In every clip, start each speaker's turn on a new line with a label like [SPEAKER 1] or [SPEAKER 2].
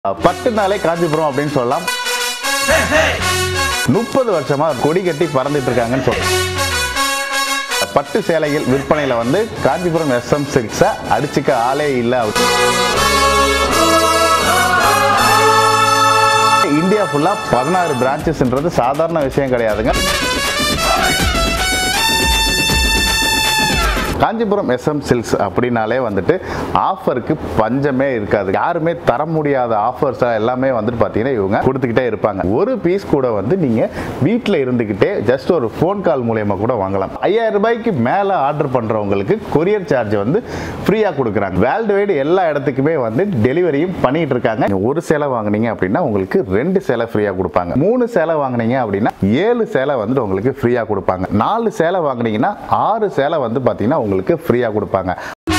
[SPEAKER 1] பட்டுனாலே காஞ்சிபுரம் அப்படின்னு சொல்லலாம் முப்பது வருஷமா கொடி கட்டி பறந்துட்டு இருக்காங்கன்னு சொல்லலாம் பட்டு சேலைகள் விற்பனையில வந்து காஞ்சிபுரம் எஸ்எம் சில்க்ஸை அடிச்சுக்க ஆளே இல்லை இந்தியா ஃபுல்லா பதினாறு பிரான்ச்சஸ்ன்றது சாதாரண விஷயம் கிடையாதுங்க காஞ்சிபுரம் எஸ்எம் சில்க்ஸ் அப்படின்னாலே வந்துட்டு ஆஃபருக்கு பஞ்சமே இருக்காது யாருமே தர முடியாத ஆஃபர்ஸ் எல்லாமே வந்துட்டு பார்த்தீங்கன்னா இவங்க கொடுத்துக்கிட்டே இருப்பாங்க ஒரு பீஸ் கூட வந்து நீங்கள் வீட்டில் இருந்துக்கிட்டே ஜஸ்ட் ஒரு ஃபோன் கால் மூலயமா கூட வாங்கலாம் ஐயாயிரம் ரூபாய்க்கு மேலே ஆர்டர் பண்ணுறவங்களுக்கு கொரியர் சார்ஜ் வந்து ஃப்ரீயாக கொடுக்குறாங்க வேர்ல்டு வைடு எல்லா இடத்துக்குமே வந்து டெலிவரியும் பண்ணிட்டு இருக்காங்க நீங்க ஒரு சேலை வாங்குனீங்க அப்படின்னா உங்களுக்கு ரெண்டு சேலை ஃப்ரீயாக கொடுப்பாங்க மூணு சேலை வாங்குனீங்க அப்படின்னா ஏழு சேலை வந்துட்டு உங்களுக்கு ஃப்ரீயாக கொடுப்பாங்க நாலு சேலை வாங்குனீங்கன்னா ஆறு சேலை வந்து பார்த்தீங்கன்னா உங்களுக்கு ஃப்ரீயாக கொடுப்பாங்க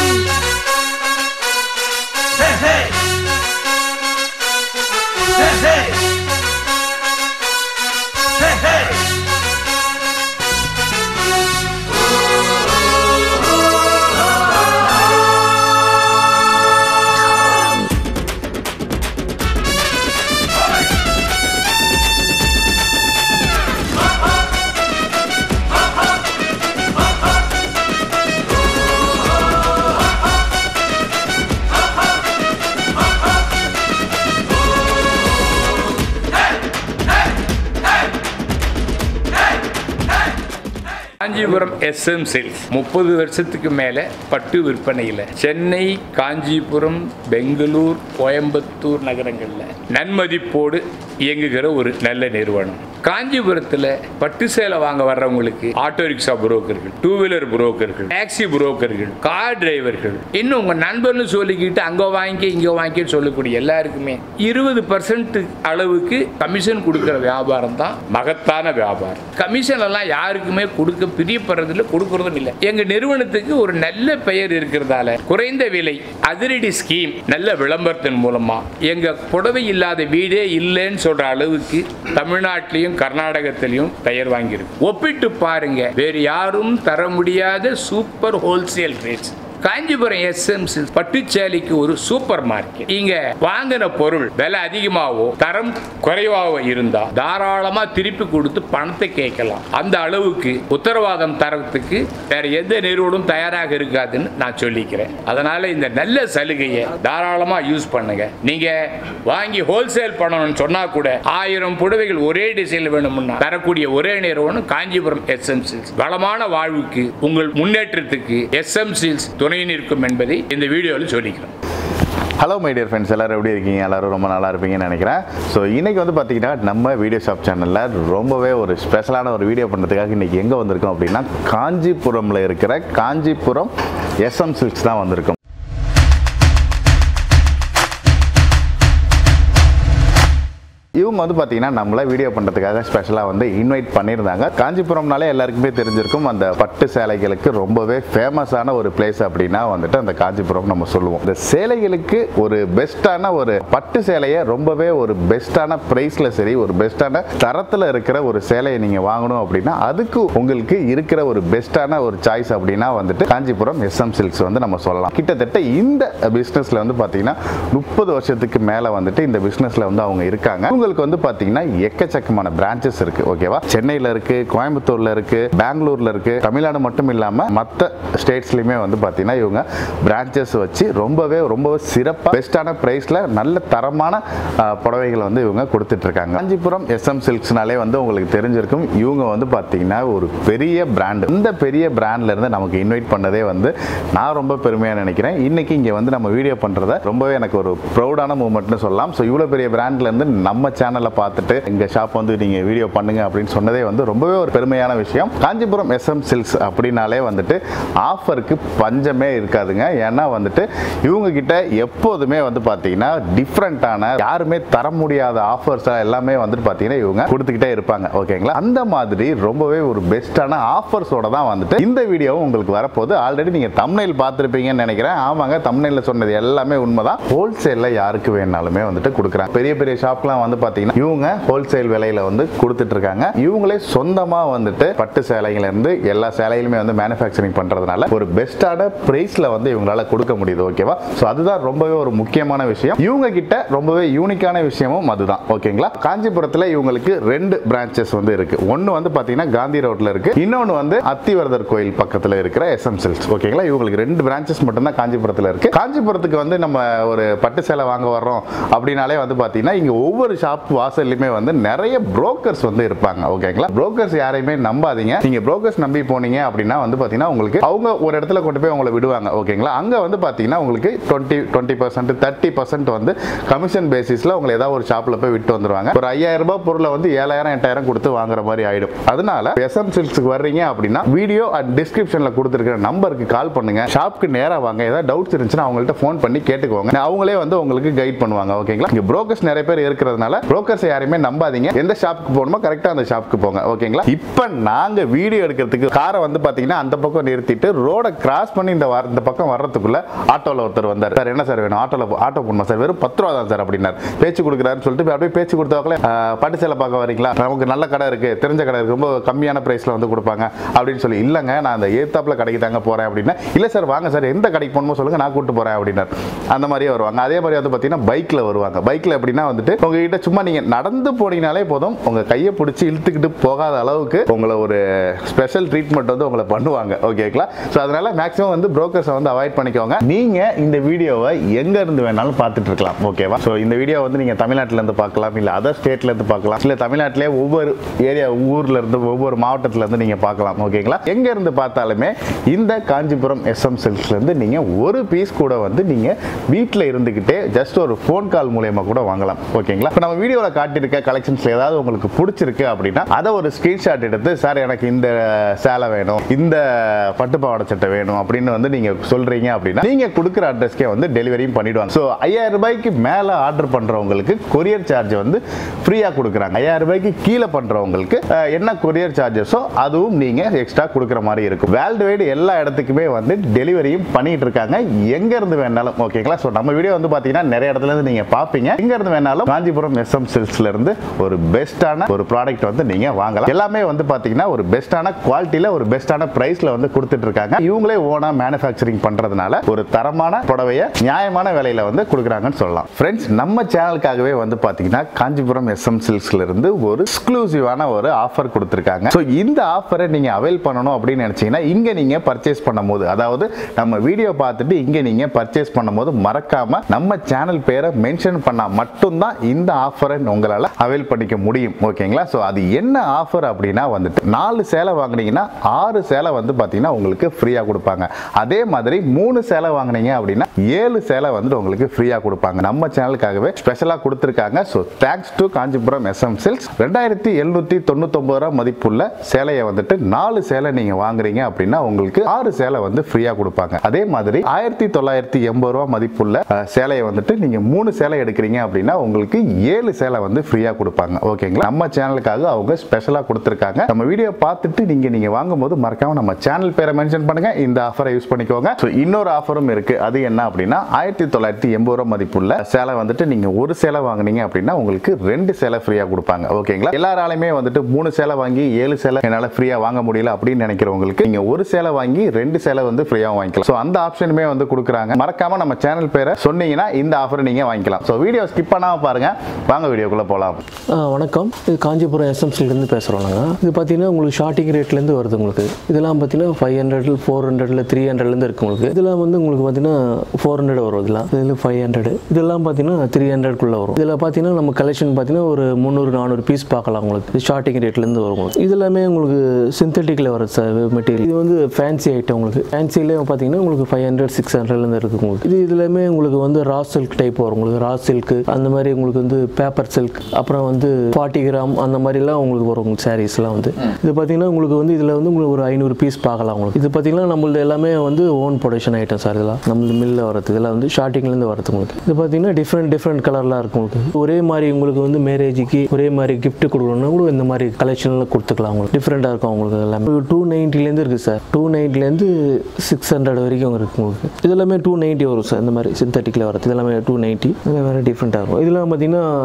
[SPEAKER 2] காஞ்சிபுரம் எஸ்எம் சில்க்ஸ் முப்பது வருஷத்துக்கு மேலே பட்டு விற்பனையில் சென்னை காஞ்சிபுரம் பெங்களூர் கோயம்புத்தூர் நகரங்களில் நன்மதிப்போடு இயங்குகிற ஒரு நல்ல நிறுவனம் காஞ்சிபுரத்தில் பட்டு சேலை வாங்க வர்றவங்களுக்கு ஆட்டோ ரிக்ஷா புரோக்கர்கள் டூ வீலர் புரோக்கர்கள் டாக்ஸி புரோக்கர்கள் கார் டிரைவர்கள் இன்னும் உங்கள் நண்பர்னு சொல்லிக்கிட்டு அங்கே வாங்கி இங்கே வாங்கின்னு சொல்லக்கூடிய எல்லாருக்குமே இருபது பர்சன்ட் அளவுக்கு கமிஷன் கொடுக்குற வியாபாரம் தான் மகத்தான வியாபாரம் கமிஷன் எல்லாம் யாருக்குமே கொடுக்க பிரியப்படுறதில்ல கொடுக்கறதும் இல்லை எங்க நிறுவனத்துக்கு ஒரு நல்ல பெயர் இருக்கிறதால குறைந்த விலை அதிரடி ஸ்கீம் நல்ல விளம்பரத்தின் மூலமா எங்க புடவை இல்லாத வீடே இல்லைன்னு சொல்ற அளவுக்கு தமிழ்நாட்டிலையும் கர்நாடகத்திலையும் பெயர் வாங்கியிருக்கு ஒப்பிட்டு பாருங்க வேறு யாரும் தர முடியாத super wholesale rates Kanchipuram S M C பட்டுச்சேலைக்கு ஒரு சூப்பர் மார்க்கெட் இங்க வாங்கின பொருள் விலை அதிகமாவோ தரம் குறைவாவோ இருந்தா தாராளமா திருப்பி கொடுத்து பணத்தை கேட்கலாம் அந்த அளவுக்கு உத்தரவாதம் தரத்துக்கு வேற எந்த நிறுவனம் தயாராக இருக்காதுன்னு நான் சொல்லிக்கிறேன் அதனால இந்த நல்ல சலுகையை தாராளமா யூஸ் பண்ணுங்க நீங்க வாங்கி ஹோல்சேல் பண்ணணும்னு சொன்னா கூட ஆயிரம் புடவைகள் ஒரே டிசைன்ல வேணும்னா தரக்கூடிய ஒரே நிறுவனம் காஞ்சிபுரம் எஸ்எம் சில்ஸ் வளமான வாழ்வுக்கு உங்கள் முன்னேற்றத்துக்கு எஸ்எம் சில்ஸ் துணை நிற்கும் என்பதை இந்த வீடியோவில் சொல்லிக்கிறேன்
[SPEAKER 1] ஹலோ மை டியர் ஃப்ரெண்ட்ஸ் எல்லாரும் எப்படி இருக்கீங்க எல்லாரும் ரொம்ப நல்லா இருப்பீங்கன்னு நினைக்கிறேன் ஸோ இன்னைக்கு வந்து பார்த்தீங்கன்னா நம்ம வீடியோ ஷாப் சேனலில் ரொம்பவே ஒரு ஸ்பெஷலான ஒரு வீடியோ பண்ணுறதுக்காக இன்னைக்கு எங்கே வந்திருக்கோம் அப்படின்னா காஞ்சிபுரமில் இருக்கிற காஞ்சிபுரம் எஸ்எம் சில்க்ஸ் தான் வந்திருக்கோம் இவங்க வந்து பார்த்தீங்கன்னா நம்மளை வீடியோ பண்ணுறதுக்காக ஸ்பெஷலாக வந்து இன்வைட் பண்ணியிருந்தாங்க காஞ்சிபுரம்னாலே எல்லாருக்குமே தெரிஞ்சிருக்கும் அந்த பட்டு சேலைகளுக்கு ரொம்பவே ஃபேமஸான ஒரு பிளேஸ் அப்படின்னா வந்துட்டு அந்த காஞ்சிபுரம் நம்ம சொல்லுவோம் இந்த சேலைகளுக்கு ஒரு பெஸ்ட்டான ஒரு பட்டு சேலையை ரொம்பவே ஒரு பெஸ்ட்டான ப்ரைஸில் சரி ஒரு பெஸ்ட்டான தரத்தில் இருக்கிற ஒரு சேலையை நீங்கள் வாங்கணும் அப்படின்னா அதுக்கு உங்களுக்கு இருக்கிற ஒரு பெஸ்ட்டான ஒரு சாய்ஸ் அப்படின்னா வந்துட்டு காஞ்சிபுரம் எஸ்எம் சில்க்ஸ் வந்து நம்ம சொல்லலாம் கிட்டத்தட்ட இந்த பிஸ்னஸில் வந்து பார்த்தீங்கன்னா முப்பது வருஷத்துக்கு மேலே வந்துட்டு இந்த பிஸ்னஸில் வந்து அவங்க இருக்காங்க உங்களுக்கு வந்து பார்த்தீங்கன்னா எக்கச்சக்கமான பிரான்ச்சஸ் இருக்கு ஓகேவா சென்னையில் இருக்கு கோயம்புத்தூர்ல இருக்கு பெங்களூர்ல இருக்கு தமிழ்நாடு மட்டும் இல்லாம மற்ற ஸ்டேட்ஸ்லயுமே வந்து பார்த்தீங்கன்னா இவங்க பிரான்ச்சஸ் வச்சு ரொம்பவே ரொம்ப சிறப்பாக பெஸ்ட்டான ப்ரைஸ்ல நல்ல தரமான ஆஹ், புடவைகளை வந்து இவங்க கொடுத்துட்டு இருக்காங்க காஞ்சிபுரம் எஸ்எம் சில்க்ஸ்னாலே வந்து உங்களுக்கு தெரிஞ்சிருக்கும் இவங்க வந்து பார்த்தீங்கன்னா ஒரு பெரிய பிராண்ட் இந்த பெரிய பிராண்ட்ல இருந்து நமக்கு இன்வைட் பண்ணதே வந்து நான் ரொம்ப பெருமையாக நினைக்கிறேன் இன்னைக்கு இங்கே வந்து நம்ம வீடியோ பண்ணுறத ரொம்பவே எனக்கு ஒரு ப்ரௌடான மூமெண்ட்னு சொல்லலாம் ஸோ இவ்வளோ பெரிய பிராண்ட்ல இருந்து நம்ம சேனலை பார்த்துட்டு எங்கள் ஷாப் வந்து நீங்கள் வீடியோ பண்ணுங்க அப்படின்னு சொன்னதே வந்து ரொம்பவே ஒரு பெருமையான விஷயம் காஞ்சிபுரம் எஸ்எம் சில்க்ஸ் அப்படின்னாலே வந்துட்டு ஆஃபருக்கு பஞ்சமே இருக்காதுங்க ஏன்னா வந்துட்டு இவங்க கிட்ட எப்போதுமே வந்து பார்த்தீங்கன்னா டிஃப்ரெண்ட்டான யாருமே தர முடியாத ஆஃபர்ஸ் எல்லாமே வந்துட்டு பார்த்தீங்கன்னா இவங்க கொடுத்துக்கிட்டே இருப்பாங்க ஓகேங்களா அந்த மாதிரி ரொம்பவே ஒரு பெஸ்ட்டான ஆஃபர்ஸோட தான் வந்துட்டு இந்த வீடியோவும் உங்களுக்கு வரப்போகுது ஆல்ரெடி நீங்கள் தமிழில் பார்த்துருப்பீங்கன்னு நினைக்கிறேன் ஆமாங்க தமிழில் சொன்னது எல்லாமே உண்மைதான் ஹோல்சேலில் யாருக்கு வேணாலுமே வந்துட்டு கொடுக்குறாங்க பெரிய பெரிய ஷாப்லாம் வந்து பார்த்தீங்கன்னா இவங்க ஹோல்சேல் விலையில வந்து கொடுத்துட்டு இருக்காங்க இவங்களே சொந்தமாக வந்துட்டு பட்டு சேலைகள் இருந்து எல்லா சேலைகளுமே வந்து மேனுஃபேக்சரிங் பண்ணுறதுனால ஒரு பெஸ்ட்டான ப்ரைஸில் வந்து இவங்களால கொடுக்க முடியுது ஓகேவா ஸோ அதுதான் ரொம்பவே ஒரு முக்கியமான விஷயம் இவங்க கிட்ட ரொம்பவே யூனிக்கான விஷயமும் அதுதான் ஓகேங்களா காஞ்சிபுரத்தில் இவங்களுக்கு ரெண்டு பிரான்ச்சஸ் வந்து இருக்கு ஒன்று வந்து பார்த்தீங்கன்னா காந்தி ரோட்ல இருக்கு இன்னொன்று வந்து அத்திவரதர் கோயில் பக்கத்தில் இருக்கிற எஸ்எம் சில்க்ஸ் ஓகேங்களா இவங்களுக்கு ரெண்டு பிரான்ச்சஸ் மட்டும்தான் காஞ்சிபுரத்தில் இருக்கு காஞ்சிபுரத்துக்கு வந்து நம்ம ஒரு பட்டு சேலை வாங்க வர்றோம் அப்படின்னாலே வந்து பார்த்தீங்கன்னா இங்கே ஒவ்வொரு ஷாப் வாசல்லையுமே வந்து நிறைய புரோக்கர்ஸ் வந்து இருப்பாங்க ஓகேங்களா புரோக்கர்ஸ் யாரையுமே நம்பாதீங்க நீங்க புரோக்கர்ஸ் நம்பி போனீங்க அப்படின்னா வந்து பார்த்தீங்கன்னா உங்களுக்கு அவங்க ஒரு இடத்துல கொண்டு போய் உங்களை விடுவாங்க ஓகேங்களா அங்கே வந்து பார்த்தீங்கன்னா உங்களுக்கு twenty twenty percent thirty percent வந்து கமிஷன் பேசிஸில் உங்களை ஏதாவது ஒரு ஷாப்பில் போய் விட்டு வந்துருவாங்க ஒரு ஐயாயிரம் ரூபாய் பொருளை வந்து ஏழாயிரம் எட்டாயிரம் கொடுத்து வாங்குற மாதிரி ஆயிடும் அதனால எஸ்எம் சில்க்ஸ்க்கு வர்றீங்க அப்படின்னா வீடியோ அண்ட் டிஸ்கிரிப்ஷனில் கொடுத்துருக்கிற நம்பருக்கு கால் பண்ணுங்க ஷாப்க்கு நேராக வாங்க ஏதாவது டவுட்ஸ் இருந்துச்சுன்னா அவங்கள்ட்ட ஃபோன் பண்ணி கேட்டுக்கோங்க அவங்களே வந்து உங்களுக்கு கைட் பண்ணுவாங்க ஓகேங்களா இங்கே புரோக்கர்ஸ் நிறைய பேர் இருக்கிறதுனால புரோக்கர்ஸ் யாரையுமே நம்பாதீங்க எந்த ஷாப்புக்கு போகணுமோ கரெக்டாக அந்த ஷாப்புக்கு போங்க ஓகேங்களா இப்போ நாங்கள் வீடியோ எடுக்கிறதுக்கு காரை வந்து பார்த்தீங்கன்னா அந்த பக்கம் நிறுத்திட்டு ரோடை கிராஸ் பண்ணி இந்த வார- இந்த பக்கம் வர்றதுக்குள்ள ஆட்டோவில் ஒருத்தர் வந்தார் சார் என்ன சார் வேணும் ஆட்டோவில் ஆட்டோ போடணும் சார் வெறும் பத்து ரூபா தான் சார் அப்படின்னார் பேச்சு கொடுக்குறாருன்னு சொல்லிட்டு அப்படியே பேச்சு கொடுத்தவங்களே பட்டு சேலை பார்க்க வரீங்களா நமக்கு நல்ல கடை இருக்கு தெரிஞ்ச கடை இருக்கு ரொம்ப கம்மியான பிரைஸ்ல வந்து கொடுப்பாங்க அப்படின்னு சொல்லி இல்லைங்க நான் அந்த ஏத்தாப்புல கடைக்கு தாங்க போறேன் அப்படின்னா இல்ல சார் வாங்க சார் எந்த கடைக்கு போகணுமோ சொல்லுங்க நான் கூட்டு போறேன் அப்படின்னார் அந்த மாதிரியே வருவாங்க அதே மாதிரி வந்து பார்த்தீங்கன்னா பைக்ல வருவாங்க பைக்ல எப்படின்னா வந்துட்டு உங்ககிட்ட சும்மா நீங்க நடந்து போனீங்கனாலே போதும் உங்க கையை பிடிச்சி இழுத்துக்கிட்டு போகாத அளவுக்கு உங்களை ஒரு ஸ்பெஷல் ட்ரீட்மெண்ட் வந்து உங்களை பண்ணுவாங்க ஓகேங்களா ஸோ அதனால மேக்ஸிமம் வந்து புரோக்கர்ஸை வந்து அவாய்ட் பண்ணிக்கோங்க நீங்க இந்த வீடியோவை எங்க இருந்து வேணாலும் பார்த்துட்டு இருக்கலாம் ஓகேவா ஸோ இந்த வீடியோ வந்து நீங்க தமிழ்நாட்டுல இருந்து பார்க்கலாம் இல்ல அதர் ஸ்டேட்ல இருந்து பார்க்கலாம் இல்ல தமிழ்நாட்டிலே ஒவ்வொரு ஏரியா ஊர்ல இருந்து ஒவ்வொரு மாவட்டத்துல இருந்து நீங்க பார்க்கலாம் ஓகேங்களா எங்க இருந்து பார்த்தாலுமே இந்த காஞ்சிபுரம் எஸ்எம் சில்க்ஸ்ல இருந்து நீங்க ஒரு பீஸ் கூட வந்து நீங்க வீட்டில் இருந்துகிட்டே ஜஸ்ட் ஒரு ஃபோன் கால் மூலயமா கூட வாங்கலாம் ஓகேங்களா இப்போ நம்ம வீடியோவில் காட்டியிருக்க கலெக்ஷன்ஸ்ல ஏதாவது உங்களுக்கு பிடிச்சிருக்கு அப்படின்னா அதை ஒரு ஸ்கிரீன்ஷாட் எடுத்து சார் எனக்கு இந்த சேலை வேணும் இந்த பட்டு பாவாடை சட்டை வேணும் அப்படின்னு வந்து நீங்க சொல்றீங்க அப்படின்னா நீங்க கொடுக்குற அட்ரஸ்க்கே வந்து டெலிவரியும் பண்ணிடுவாங்க ஸோ ஐயாயிரம் ரூபாய்க்கு மேலே ஆர்டர் பண்றவங்களுக்கு கொரியர் சார்ஜ் வந்து ஃப்ரீயா கொடுக்குறாங்க ஐயாயிரம் ரூபாய்க்கு கீழே பண்றவங்களுக்கு அஹ், என்ன கொரியர் சார்ஜஸோ அதுவும் நீங்க எக்ஸ்ட்ரா கொடுக்குற மாதிரி இருக்கும் வேர்ல்டு வைடு எல்லா இடத்துக்குமே வந்து டெலிவரியும் பண்ணிட்டு இருக்காங்க எங்க இருந்து வேணாலும் ஓகேங்களா ஸோ நம்ம வீடியோ வந்து பாத்தீங்கன்னா நிறைய இடத்துல இருந்து நீங்க பார்ப்பீங்க எங்க இருந்து வேணாலும் காஞ்சிபுரம் எஸ்எம் சில்க்ஸ்ல இருந்து ஒரு பெஸ்ட்டான ஒரு ப்ராடக்ட் வந்து நீங்க வாங்கலாம் எல்லாமே வந்து பாத்தீங்கன்னா ஒரு பெஸ்ட்டான குவாலிட்டியில ஒரு பெஸ்ட்டான பிரைஸ்ல வந்து கொடுத்துட்டு இருக்காங்க இவங்களே ஓனா மேனுஃபேக்சரிங் பண்றதுனால ஒரு தரமான புடவைய நியாயமான விலையில வந்து கொடுக்குறாங்கன்னு சொல்லலாம் ஃப்ரெண்ட்ஸ் நம்ம சேனலுக்காகவே வந்து பாத்தீங்கன்னா காஞ்சிபுரம் எஸ்எம் சில்க்ஸ்ல இருந்து ஒரு எக்ஸ்க்ளூசிவான ஒரு ஆஃபர் கொடுத்துருக்காங்க ஸோ இந்த ஆஃபரை நீங்க அவைல் பண்ணணும் அப்படின்னு நினைச்சீங்கன்னா இங்க நீங்க பர்ச்சேஸ் பண்ணும்போது அதாவது நம்ம வீடியோ பார்த்துட்டு இங்க நீங்க பர்ச்சேஸ் பண்ணும்போது மறக்காம நம்ம சேனல் பேரை மென்ஷன் பண்ணா மட்டும்தான் இந்த ஆஃபரை உங்களால அவைல் பண்ணிக்க முடியும் ஓகேங்களா ஸோ அது என்ன ஆஃபர் அப்படின்னா வந்துட்டு நாலு சேலை வாங்குனீங்கன்னா ஆறு சேலை வந்து பார்த்தீங்கன்னா உங்களுக்கு ஃப்ரீயாக கொடுப்பாங்க அதே மாதிரி மூணு சேலை வாங்குனீங்க அப்படின்னா ஏழு சேலை வந்து உங்களுக்கு ஃப்ரீயாக கொடுப்பாங்க நம்ம சேனலுக்காகவே ஸ்பெஷலாக கொடுத்துருக்காங்க so thanks to Kanchipuram S M silks ரெண்டாயிரத்தி எழுநூற்றி தொண்ணூத்தொம்பது ரூபா மதிப்புள்ள சேலையை வந்துட்டு நாலு சேலை நீங்கள் வாங்குறீங்க அப்படின்னா உங்களுக்கு ஆறு சேலை வந்து ஃப்ரீயாக கொடுப்பாங்க அதே மாதிரி ஆயிரத்தி தொள்ளாயிரத்தி எண்பது ரூபா மதிப்புள்ள அஹ், சேலையை வந்துட்டு நீங்கள் மூணு சேலை எடுக்கிறீங்க அப்படின்னா உங்களுக்கு ஏழு சேலை வந்து ஃப்ரீயாக கொடுப்பாங்க ஓகேங்களா நம்ம சேனலுக்காக அவங்க ஸ்பெஷலாக கொடுத்துருக்காங்க நம்ம வீடியோ பார்த்துட்டு நீங்கள் நீங்கள் வாங்கும்போது மறக்காம நம்ம சேனல் பேரை மென்ஷன் பண்ணுங்க இந்த ஆஃபரை யூஸ் பண்ணிக்கோங்க ஸோ இன்னொரு ஆஃபரும் இருக்கு அது என்ன அப்படின்னா ஆயிரத்தி தொள்ளாயிரத்தி எண்பது ரூபா மதிப்புள்ள சேலை வந்துட்டு நீங்க ஒரு சேலை வாங்குனீங்க அப்படின்னா உங்களுக்கு ரெண்டு சேலை ஃப்ரீயா கொடுப்பாங்க ஓகேங்களா எல்லாராலையுமே வந்துட்டு மூணு சேலை வாங்கி ஏழு சேலை என்னால ஃப்ரீயா வாங்க முடியல அப்படின்னு நினைக்கிறவங்களுக்கு நீங்க ஒரு சேலை வாங்கி ரெண்டு சேலை வந்து ஃப்ரீயா வாங்கிக்கலாம் ஸோ அந்த ஆப்ஷனுமே வந்து கொடுக்குறாங்க மறக்காம நம்ம சேனல் பேரை சொன்னீங்கன்னா இந்த ஆஃபரை நீங்க வாங்கிக்கலாம் ஸோ வீடியோ ஸ்கிப் பண்ணாம பாருங்க வாங்க வீடியோக்குள்ள போலாம்
[SPEAKER 3] ஆ, வணக்கம் இது காஞ்சிபுரம் எஸ்எம்சிலேருந்து பேசுகிறோம் நாங்கள் இது பார்த்தீங்கன்னா உங்களுக்கு ஷார்ட்டிங் ரேட்லேருந்து வருது உங்களுக்கு இதெல்லாம் பார்த்தீங்கன்னா ஃபைவ் ஹண்ட்ரட் ஃபோர் ஹண்ட்ரட்ல த்ரீ ஹண்ட்ரட்லேருந்து இருக்குது உங்களுக்கு இதெல்லாம் வந்து உங்களுக்கு பார்த்தீங்கன்னா ஃபோர் ஹண்ட்ரட் வரும் இதெல்லாம் இதில் ஃபைவ் ஹண்ட்ரட் இதெல்லாம் பார்த்தீங்கன்னா த்ரீ ஹண்ட்ரட்குள்ளே வரும் இதில் பார்த்தீங்கன்னா நம்ம கலெக்ஷன் பார்த்தீங்கன்னா ஒரு முந்நூறு நானூறு பீஸ் பார்க்கலாம் உங்களுக்கு இது ஷார்ட்டிங் ரேட்லேருந்து வரும் உங்களுக்கு இது எல்லாமே உங்களுக்கு சிந்தட்டிக்கில் வருது சார் மெட்டீரியல் இது வந்து ஃபேன்சி ஐட்டம் உங்களுக்கு ஃபேன்சிலே பார்த்தீங்கன்னா உங்களுக்கு ஃபைவ் ஹண்ட்ரட் சிக்ஸ் ஹண்ட்ரட்லேருந்து இருக்குது உங்களுக்கு இது இதுலையுமே உங்களுக்கு வந்து ரா சில்க் டைப் வரும் உங்களுக்கு ரா சில்க் அந்த மாதிரி உங்களுக்கு வந்து பேப்பர் சில்க் அப்புறம் வந்து ஃபார்ட்டி கிராம் அந்த மாதிரிலாம் உங்களுக்கு வரும் உங்களுக்கு சாரீஸ்லாம் வந்து இது பார்த்தீங்கன்னா உங்களுக்கு வந்து இதில் வந்து உங்களுக்கு ஒரு ஐநூறு பீஸ் பார்க்கலாம் உங்களுக்கு இது பார்த்தீங்கன்னா நம்மளது எல்லாமே வந்து ஓன் ப்ரொடக்ஷன் ஐட்டம் சார் இதெல்லாம் நம்மளது மில்லில் வரது இதெல்லாம் வந்து ஷார்ட்டிங்லேருந்து வரது உங்களுக்கு இது பார்த்தீங்கன்னா டிஃப்ரெண்ட் டிஃப்ரெண்ட் கலர்லாம் இருக்கும் உங்களுக்கு ஒரே மாதிரி உங்களுக்கு வந்து மேரேஜுக்கு ஒரே மாதிரி gift கொடுக்கணும்னா கூட இந்த மாதிரி கலெக்ஷனில் கொடுத்துக்கலாம் உங்களுக்கு டிஃப்ரெண்டாக இருக்கும் உங்களுக்கு எல்லாமே டூ நைன்ட்டிலேருந்து இருக்குது சார் டூ நைன்ட்டிலேருந்து சிக்ஸ் ஹண்ட்ரட் வரைக்கும் இருக்குது உங்களுக்கு இது எல்லாமே டூ நைன்ட்டி வரும் சார் இந்த மாதிரி சிந்தட்டிக்கில் வரது இது எல்லாமே டூ நைன்ட்டி இதில் வேறு டிஃப்ரெண்ட்டாக இருக்கும் இதெல்லாம் பார்த்தீங்கன்னா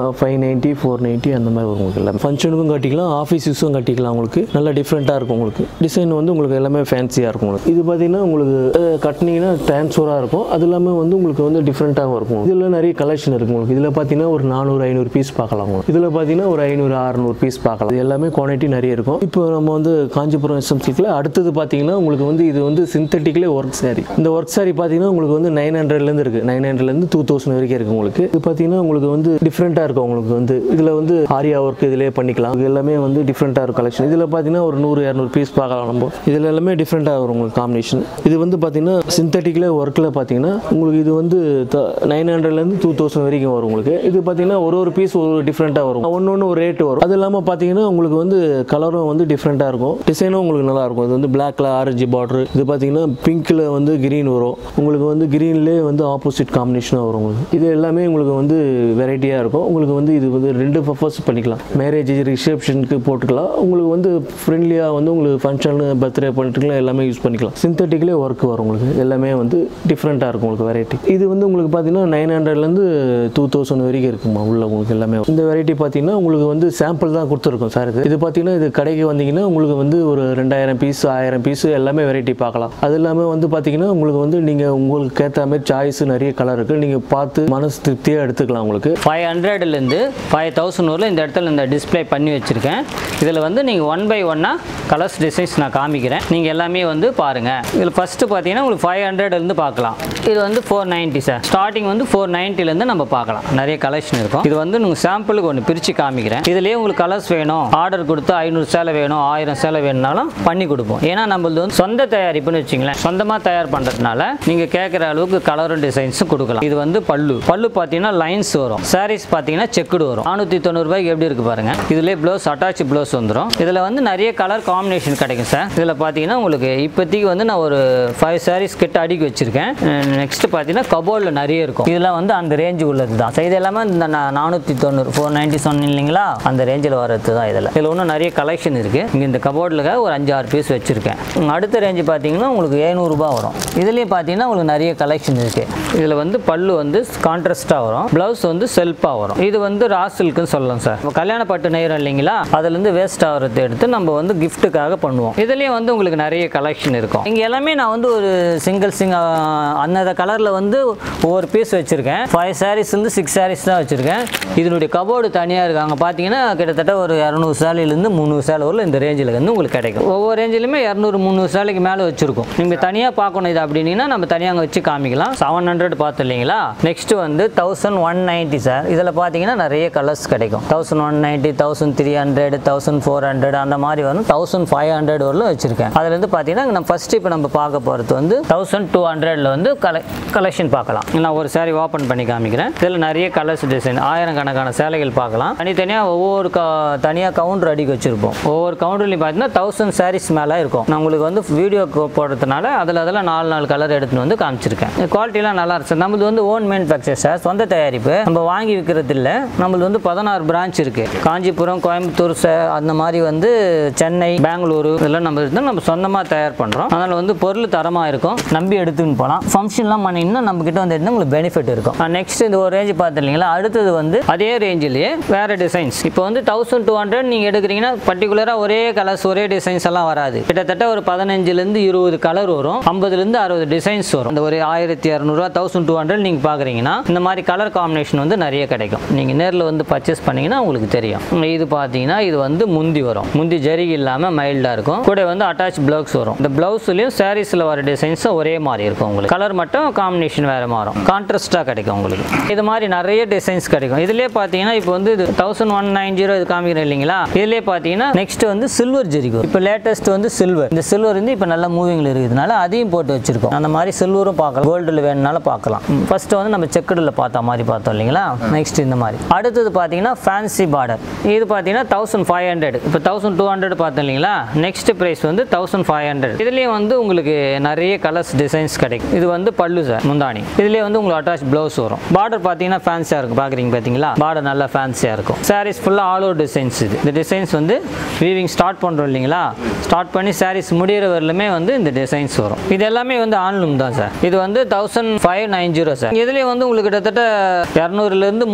[SPEAKER 3] ஃபைவ் நைன்ட்டி ஃபோர் நைன்ட்டி அந்த மாதிரி வரும் உங்களுக்கு எல்லாமே ஃபங்க்ஷனுக்கும் கட்டிக்கலாம் ஆஃபீஸ் யூஸும் கட்டிக்கலாம் உங்களுக்கு நல்லா டிஃப்ரெண்ட்டாக இருக்கும் உங்களுக்கு டிசைன் வந்து உங்களுக்கு எல்லாமே ஃபேன்சியாக இருக்கும் உங்களுக்கு இது பார்த்தீங்கன்னா உங்களுக்கு அஹ், கட்டினீங்கன்னா ட்ரான்ஸ்ஃபராக இருக்கும் அது இல்லாமல் வந்து உங்களுக்கு வந்து டிஃப்ரெண்ட்டாகவும் இருக்கும் இதில் நிறைய கலெக்ஷன் இருக்கு உங்களுக்கு இதில் பார்த்தீங்கன்னா ஒரு நானூறு ஐநூறு பீஸ் பார்க்கலாம் உங்களுக்கு இதில் பார்த்தீங்கன்னா ஒரு ஐநூறு அறநூறு பீஸ் பார்க்கலாம் இது எல்லாமே குவான்டிட்டி நிறைய இருக்கும் இப்போ நம்ம வந்து காஞ்சிபுரம் எஸ்எம் சில்கில் அடுத்தது பார்த்தீங்கன்னா உங்களுக்கு வந்து இது வந்து சிந்தட்டிக்லேயே ஒர்க் saree இந்த ஒர்க் saree பார்த்தீங்கன்னா உங்களுக்கு வந்து நைன் ஹண்ட்ரட்லேருந்து இருக்குது நைன் ஹண்ட்ரட்லேருந்து டூ தௌசண்ட் வரைக்கும் இருக்குது உங்களுக்கு இது பார்த்தீங்கன்னா உங்களுக்கு வந்து டிஃப்ரெண்ட்டாக இருக்கும் உங்களுக்கு வந்து இதில் வந்து ஆரியா ஒர்க் இதிலே பண்ணிக்கலாம் இது எல்லாமே வந்து டிஃப்ரெண்ட்டாக இருக்கும் கலெக்ஷன் இதில் பார்த்தீங்கன்னா ஒரு நூறு இரநூறு பீஸ் பார்க்கலாம் நம்ம இதில் எல்லாமே டிஃப்ரெண்ட்டாக வரும் உங்களுக்கு காம்பினேஷன் இது வந்து பார்த்தீங்கன்னா சிந்தட்டிக்கில் ஒர்க்கில் பார்த்தீங்கன்னா உங்களுக்கு இது வந்து நைன் ஹண்ட்ரட்லேருந்து டூ தௌசண்ட் வரைக்கும் வரும் உங்களுக்கு இது பார்த்தீங்கன்னா ஒரு ஒரு பீஸ் ஒரு டிஃப்ரெண்ட்டாக வரும் ஒன்று ஒன்று ஒரு ரேட் வரும் அது இல்லாமல் பார்த்தீங்கன்னா உங்களுக்கு வந்து கலரும் வந்து டிஃப்ரெண்ட்டாக இருக்கும் டிசைனும் உங்களுக்கு நல்லா இருக்கும் இது வந்து பிளாக்ல ஆரஞ்சு பார்டர் இது பார்த்தீங்கன்னா பிங்க்கில் வந்து கிரீன் வரும் உங்களுக்கு வந்து கிரீன்லேயே வந்து ஆப்போசிட் காம்பினேஷனாக வரும் உங்களுக்கு இது எல்லாமே உங்களுக்கு வந்து வெரைட்டியாக இருக்கும் உங்களுக்கு வந்து இது வந்து ரெண்டு பர்பஸ் பண்ணிக்கலாம் மேரேஜ் ரிசப்ஷனுக்கு போட்டுக்கலாம் உங்களுக்கு வந்து ஃப்ரெண்ட்லியாக வந்து உங்களுக்கு ஃபங்க்ஷன் பர்த்டே பண்ணிட்டுக்கலாம் எல்லாமே யூஸ் பண்ணிக்கலாம் சிந்தட்டிக்லேயே ஒர்க் வரும் உங்களுக்கு எல்லாமே வந்து டிஃப்ரெண்ட்டாக இருக்கும் உங்களுக்கு வெரைட்டி இது வந்து உங்களுக்கு பார்த்தீங்கன்னா நைன் ஹண்ட்ரட்லேருந்து டூ தௌசண்ட் வரைக்கும் இருக்குமா உள்ள உங்களுக்கு எல்லாமே இந்த வெரைட்டி பார்த்தீங்கன்னா உங்களுக்கு வந்து சாம்பிள் தான் கொடுத்துருக்கோம் சார் இது இது பார்த்தீங்கன்னா இது கடைக்கு வந்தீங்கன்னா உங்களுக்கு வந்து ஒரு ரெண்டாயிரம் பீஸ் ஆயிரம் பீஸ் எல்லாமே வெரைட்டி பார்க்கலாம் அது இல்லாமல் வந்து பார்த்தீங்கன்னா உங்களுக்கு வந்து நீங்கள் உங்களுக்கு ஏற்ற மாதிரி சாய்ஸ் நிறைய கலர் இருக்குது நீங்கள் பார்த்து மனசு திருப்தியாக எடுத்துக்கலாம் உங்களுக்கு
[SPEAKER 4] ஃபைவ் ஹண்ட்ரட்லேருந்து ஃபைவ் தௌசண்ட் வரல இந்த இடத்துல இந்த டிஸ்ப்ளே பண்ணி வச்சுருக்கேன் இதில் வந்து நீங்கள் ஒன் பை ஒன்னாக கலர்ஸ் டிசைன்ஸ் நான் காமிக்கிறேன் நீங்கள் எல்லாமே வந்து பாருங்கள் இதில் ஃபஸ்ட்டு பார்த்தீங்கன்னா உங்களுக்கு ஃபைவ் ஹண்ட்ரட்லேருந்து பார்க்கலாம் இது வந்து ஃபோர் நைன்ட்டி சார் ஸ்டார்டிங் வந்து ஃபோர் நைன்ட்டிலேருந்து நம்ம பார்க்கலாம் நிறைய கலெக்ஷன் இருக்கும் இது வந்து நீங்கள் சாம்பிளுக்கு ஒன்று பிரித்து காமிக்கிறேன் இதுலேயே உங்களுக்கு கலர்ஸ் வேணும் ஆர்டர் கொடுத்து ஐநூறு சேலை வேணும் ஆயிரம் சேலை வேணும்னாலும் பண்ணி கொடுப்போம் ஏன்னா நம்மளது வந்து சொந்த தயாரிப்புன்னு வச்சுங்களேன் சொந்தமாக தயார் பண்ணுறதுனால நீங்கள் கேட்குற அளவுக்கு கலரும் டிசைன்ஸும் கொடுக்கலாம் இது வந்து பல்லு பல்லு பார்த்தீங்கன்னா லைன்ஸ் வரும் சாரீஸ் பார்த்தீங்கன்னா செக்குடு வரும் நானூற்றி தொண்ணூறுபாய்க்கு எப்படி இருக்கு பாருங்க இதுலேயே ப்ளவுஸ் அட்டாச் ப்ளவுஸ் வந்துடும் இதில் வந்து நிறைய கலர் காம்பினேஷன் கிடைக்கும் சார் இதில் பார்த்தீங்கன்னா உங்களுக்கு இப்போதைக்கு வந்து நான் ஒரு ஃபைவ் சாரீஸ் கிட்ட அடுக்கி வச்சிருக்கேன் நெக்ஸ்ட் பார்த்தீங்கன்னா கபோர்டில் நிறைய இருக்கும் இதெல்லாம் வந்து அந்த ரேஞ்சு உள்ளது தான் So, இது எல்லாமே இந்த நா- நானூற்றி தொண்ணூறு ஃபோர் நைன்ட்டி சொன்னீங்க இல்லைங்களா அந்த ரேஞ்சில் வரது தான் இதில் இதில் இன்னும் நிறைய கலெக்ஷன் இருக்குது இங்கே இந்த கபோர்டில் ஒரு அஞ்சு ஆறு பீஸ் வச்சுருக்கேன் அடுத்த ரேஞ்சு பார்த்தீங்கன்னா உங்களுக்கு ஏழ்நூறுபா வரும் இதுலேயும் பார்த்தீங்கன்னா உங்களுக்கு நிறைய கலெக்ஷன் இருக்குது இதில் வந்து பல்லு வந்து கான்ட்ராஸ்ட்டாக வரும் ப்ளவுஸ் வந்து செல்ஃபாக வரும் இது வந்து ரா சில்க்குன்னு சொல்லலாம் சார் இப்போ கல்யாண பட்டு நெய்கிறோம் இல்லைங்களா அதுலேருந்து வேஸ்ட் ஆகிறத எடுத்து நம்ம வந்து கிஃப்ட்டுக்காக பண்ணுவோம் இதுலேயும் வந்து உங்களுக்கு நிறைய கலெக்ஷன் இருக்கும் இங்கே எல்லாமே நான் வந்து ஒரு சிங்கிள் சிங் அந்தந்த கலரில் வந்து ஒவ்வொரு பீஸ் வச்சுருக்கேன் ஃபைவ் சாரீஸ் வந்து சிக்ஸ் சாரீஸ் தான் வச்சுருக்கேன் இதனுடைய கபோர்டு தனியாக இருக்கு அங்கே பார்த்தீங்கன்னா கிட்டத்தட்ட ஒரு இரநூறு சேலையிலேருந்து முந்நூறு சேலை வரல இந்த ரேஞ்சில் வந்து உங்களுக்கு கிடைக்கும் ஒவ்வொரு ரேஞ்சிலுமே இரநூறு முந்நூறு சேலைக்கு மேலே வச்சுருக்கோம் நீங்கள் தனியாக பார்க்கணும் இது அப்படின்னா நம்ம தனியாக அங்கே வச்சு காமிக்கலாம் செவன் ஹண்ட்ரட் பார்த்து இல்லைங்களா நெக்ஸ்ட் வந்து தௌசண்ட் ஒன் நைன்ட்டி சார் இதில் பார்த்தீங்கன்னா நிறைய கலர்ஸ் கிடைக்கும் thousand one ninety thousand three hundred thousand four hundred அந்த மாதிரி வரும் தௌசண்ட் ஃபைவ் ஹண்ட்ரட் வரலும் வச்சிருக்கேன் அதுலேருந்து பார்த்தீங்கன்னா நம்ம ஃபர்ஸ்ட் இப்போ நம்ம பார்க்க போகிறது வந்து தௌசண்ட் டூ ஹண்ட்ரட்ல வந்து கலை கலெக்ஷன் பார்க்கலாம் நான் ஒரு saree ஓப்பன் பண்ணி காமிக்கிறேன் இதில் நிறைய கலர்ஸ் டிசைன் ஆயிரக்கணக்கான சேலைகள் பார்க்கலாம் தனித்தனியாக ஒவ்வொரு க தனியாக கவுண்டர் அடிக்க வச்சிருப்போம் ஒவ்வொரு கவுண்டர்லையும் பார்த்தீங்கன்னா தௌசண்ட் சாரீஸ் மேலே இருக்கும் நான் உங்களுக்கு வந்து வீடியோ போடுறதுனால அதில் அதில் நாலு நாலு கலர் எடுத்துன்னு வந்து காமிச்சிருக்கேன் குவாலிட்டிலாம் நல்லா இருக்கு சார் நம்மளது வந்து ஓன் மேனுஃபேக்சர் சார் சொந்த தயாரிப்பு நம்ம வாங்கி விற்கிறது இல்லை நம்மளது வந்து பதினாறு பிரான்ச் இருக்கு காஞ்சிபுரம் கோயம்புத்தூர் ச- அந்த மாதிரி வந்து சென்னை பெங்களூரு இதெல்லாம் நம்ம இருந்து நம்ம சொந்தமாக தயார் பண்ணுறோம் அதனால் வந்து பொருள் தரமாக இருக்கும் நம்பி எடுத்துன்னு போகலாம் ஃபங்க்ஷன்லாம் பண்ணிங்கன்னா நம்ம கிட்ட வந்து எடுத்து உங்களுக்கு பெனிஃபிட் இருக்கும் நெக்ஸ்ட் இந்த ஒரு ரேஞ்ச் பார்த்துருந்தீங்களா அடுத்தது வந்து அதே ரேஞ்சிலேயே வேறு டிசைன்ஸ் இப்போ வந்து தௌசண்ட் டூ ஹண்ட்ரட் நீங்கள் எடுக்கிறீங்கன்னா பர்டிகுலராக ஒரே கலர்ஸ் ஒரே டிசைன்ஸ் எல்லாம் வராது கிட்டத்தட்ட ஒரு பதினஞ்சுலேருந்து இருபது கலர் வரும் ஐம்பதுலேருந்து அறுபது டிசைன்ஸ் வரும் இந்த ஒரு ஆயிரத்தி இரநூறுவா தௌசண்ட் டூ ஹண்ட்ரட் நீங்கள் பார்க்குறீங்கன்னா இந்த மாதிரி கலர் காம்பினேஷன் வந்து நிறைய கிடைக்கும் நீங்கள் நேரில் வந்து பர்ச்சேஸ் பண்ணீங்கன்னா உங்களுக்கு தெரியும் இது பார்த்தீங்கன்னா இது வந்து முந்தி வரும் முந்தி ஜரிகை இல்லாமல் மைல்டாக இருக்கும் கூட வந்து அட்டாச் பிளவுஸ் வரும் இந்த பிளவுஸ்லையும் சாரீஸில் வர டிசைன்ஸும் ஒரே மாதிரி இருக்கும் உங்களுக்கு கலர் மட்டும் காம்பினேஷன் வேறு மாறும் கான்ட்ராஸ்டாக கிடைக்கும் உங்களுக்கு இது மாதிரி நிறைய டிசைன்ஸ் கிடைக்கும் இதுலேயே பார்த்தீங்கன்னா இப்போ வந்து இது தௌசண்ட் ஒன் நைன் ஜீரோ இது காமிக்கிறேன் இல்லைங்களா இதுலேயே பார்த்தீங்கன்னா நெக்ஸ்ட் வந்து சில்வர் ஜெரிகோ இப்போ லேட்டஸ்ட் வந்து சில்வர் இந்த சில்வர் வந்து இப்போ நல்லா மூவிங்கில் இருக்கிறதுனால அதையும் போட்டு வச்சிருக்கோம் அந்த மாதிரி சில்வரும் பார்க்கலாம் கோல்டில் வேணும்னாலும் பார்க்கலாம் ஃபர்ஸ்ட் வந்து நம்ம செக்குடில் பார்த்த மாதிரி பார்த்தோம் இல்லைங்களா நெக்ஸ்ட் இந்த மாதிரி அடுத்தது பார்த்தீங்கன்னா ஃபேன்சி பார்டர் இது பார்த்தீங்கன்னா தௌசண்ட் ஃபைவ் ஹண்ட்ரட் இப்போ தௌசண்ட் டூ ஹண்ட்ரட் பார்த்தோம் இல்லைங்களா நெக்ஸ்ட் ப்ரைஸ் வந்து தௌசண்ட் ஃபைவ் ஹண்ட்ரட் இதுலேயே வந்து உங்களுக்கு நிறைய கலர்ஸ் டிசைன்ஸ் கிடைக்கும் இது வந்து பல்லு சார் முந்தானி இதுலேயே வந்து உங்களுக்கு அட்டாச் ப்ளவுஸ் வரும் பார்டர் பார்த்தீங்கன்னா ஃபேன்சியாக இருக்கும் பார்க்குறீங்க பார்த்தீங்களா பார்டர் நல்லா ஃபேன்சியாக இருக்கும் சாரீஸ் ஃபுல்லாக ஆல் ஓவர் டிசைன்ஸ் இது இந்த டிசைன்ஸ் வந்து வீவிங் ஸ்டார்ட் பண்ணுறோம் இல்லைங்களா ஸ்டார்ட் பண்ணி சாரீஸ் முடிகிற வரலுமே வந்து இந்த டிசைன்ஸ் வரும் இது எல்லாமே வந்து ஆன்லூம் தான் சார் இது வந்து thousand five nine zero sir இதுலேயே வந்து உங்களுக்கு கிட்டத்தட்ட இரநூறுலேருந்து முந்நூறு டிசைன்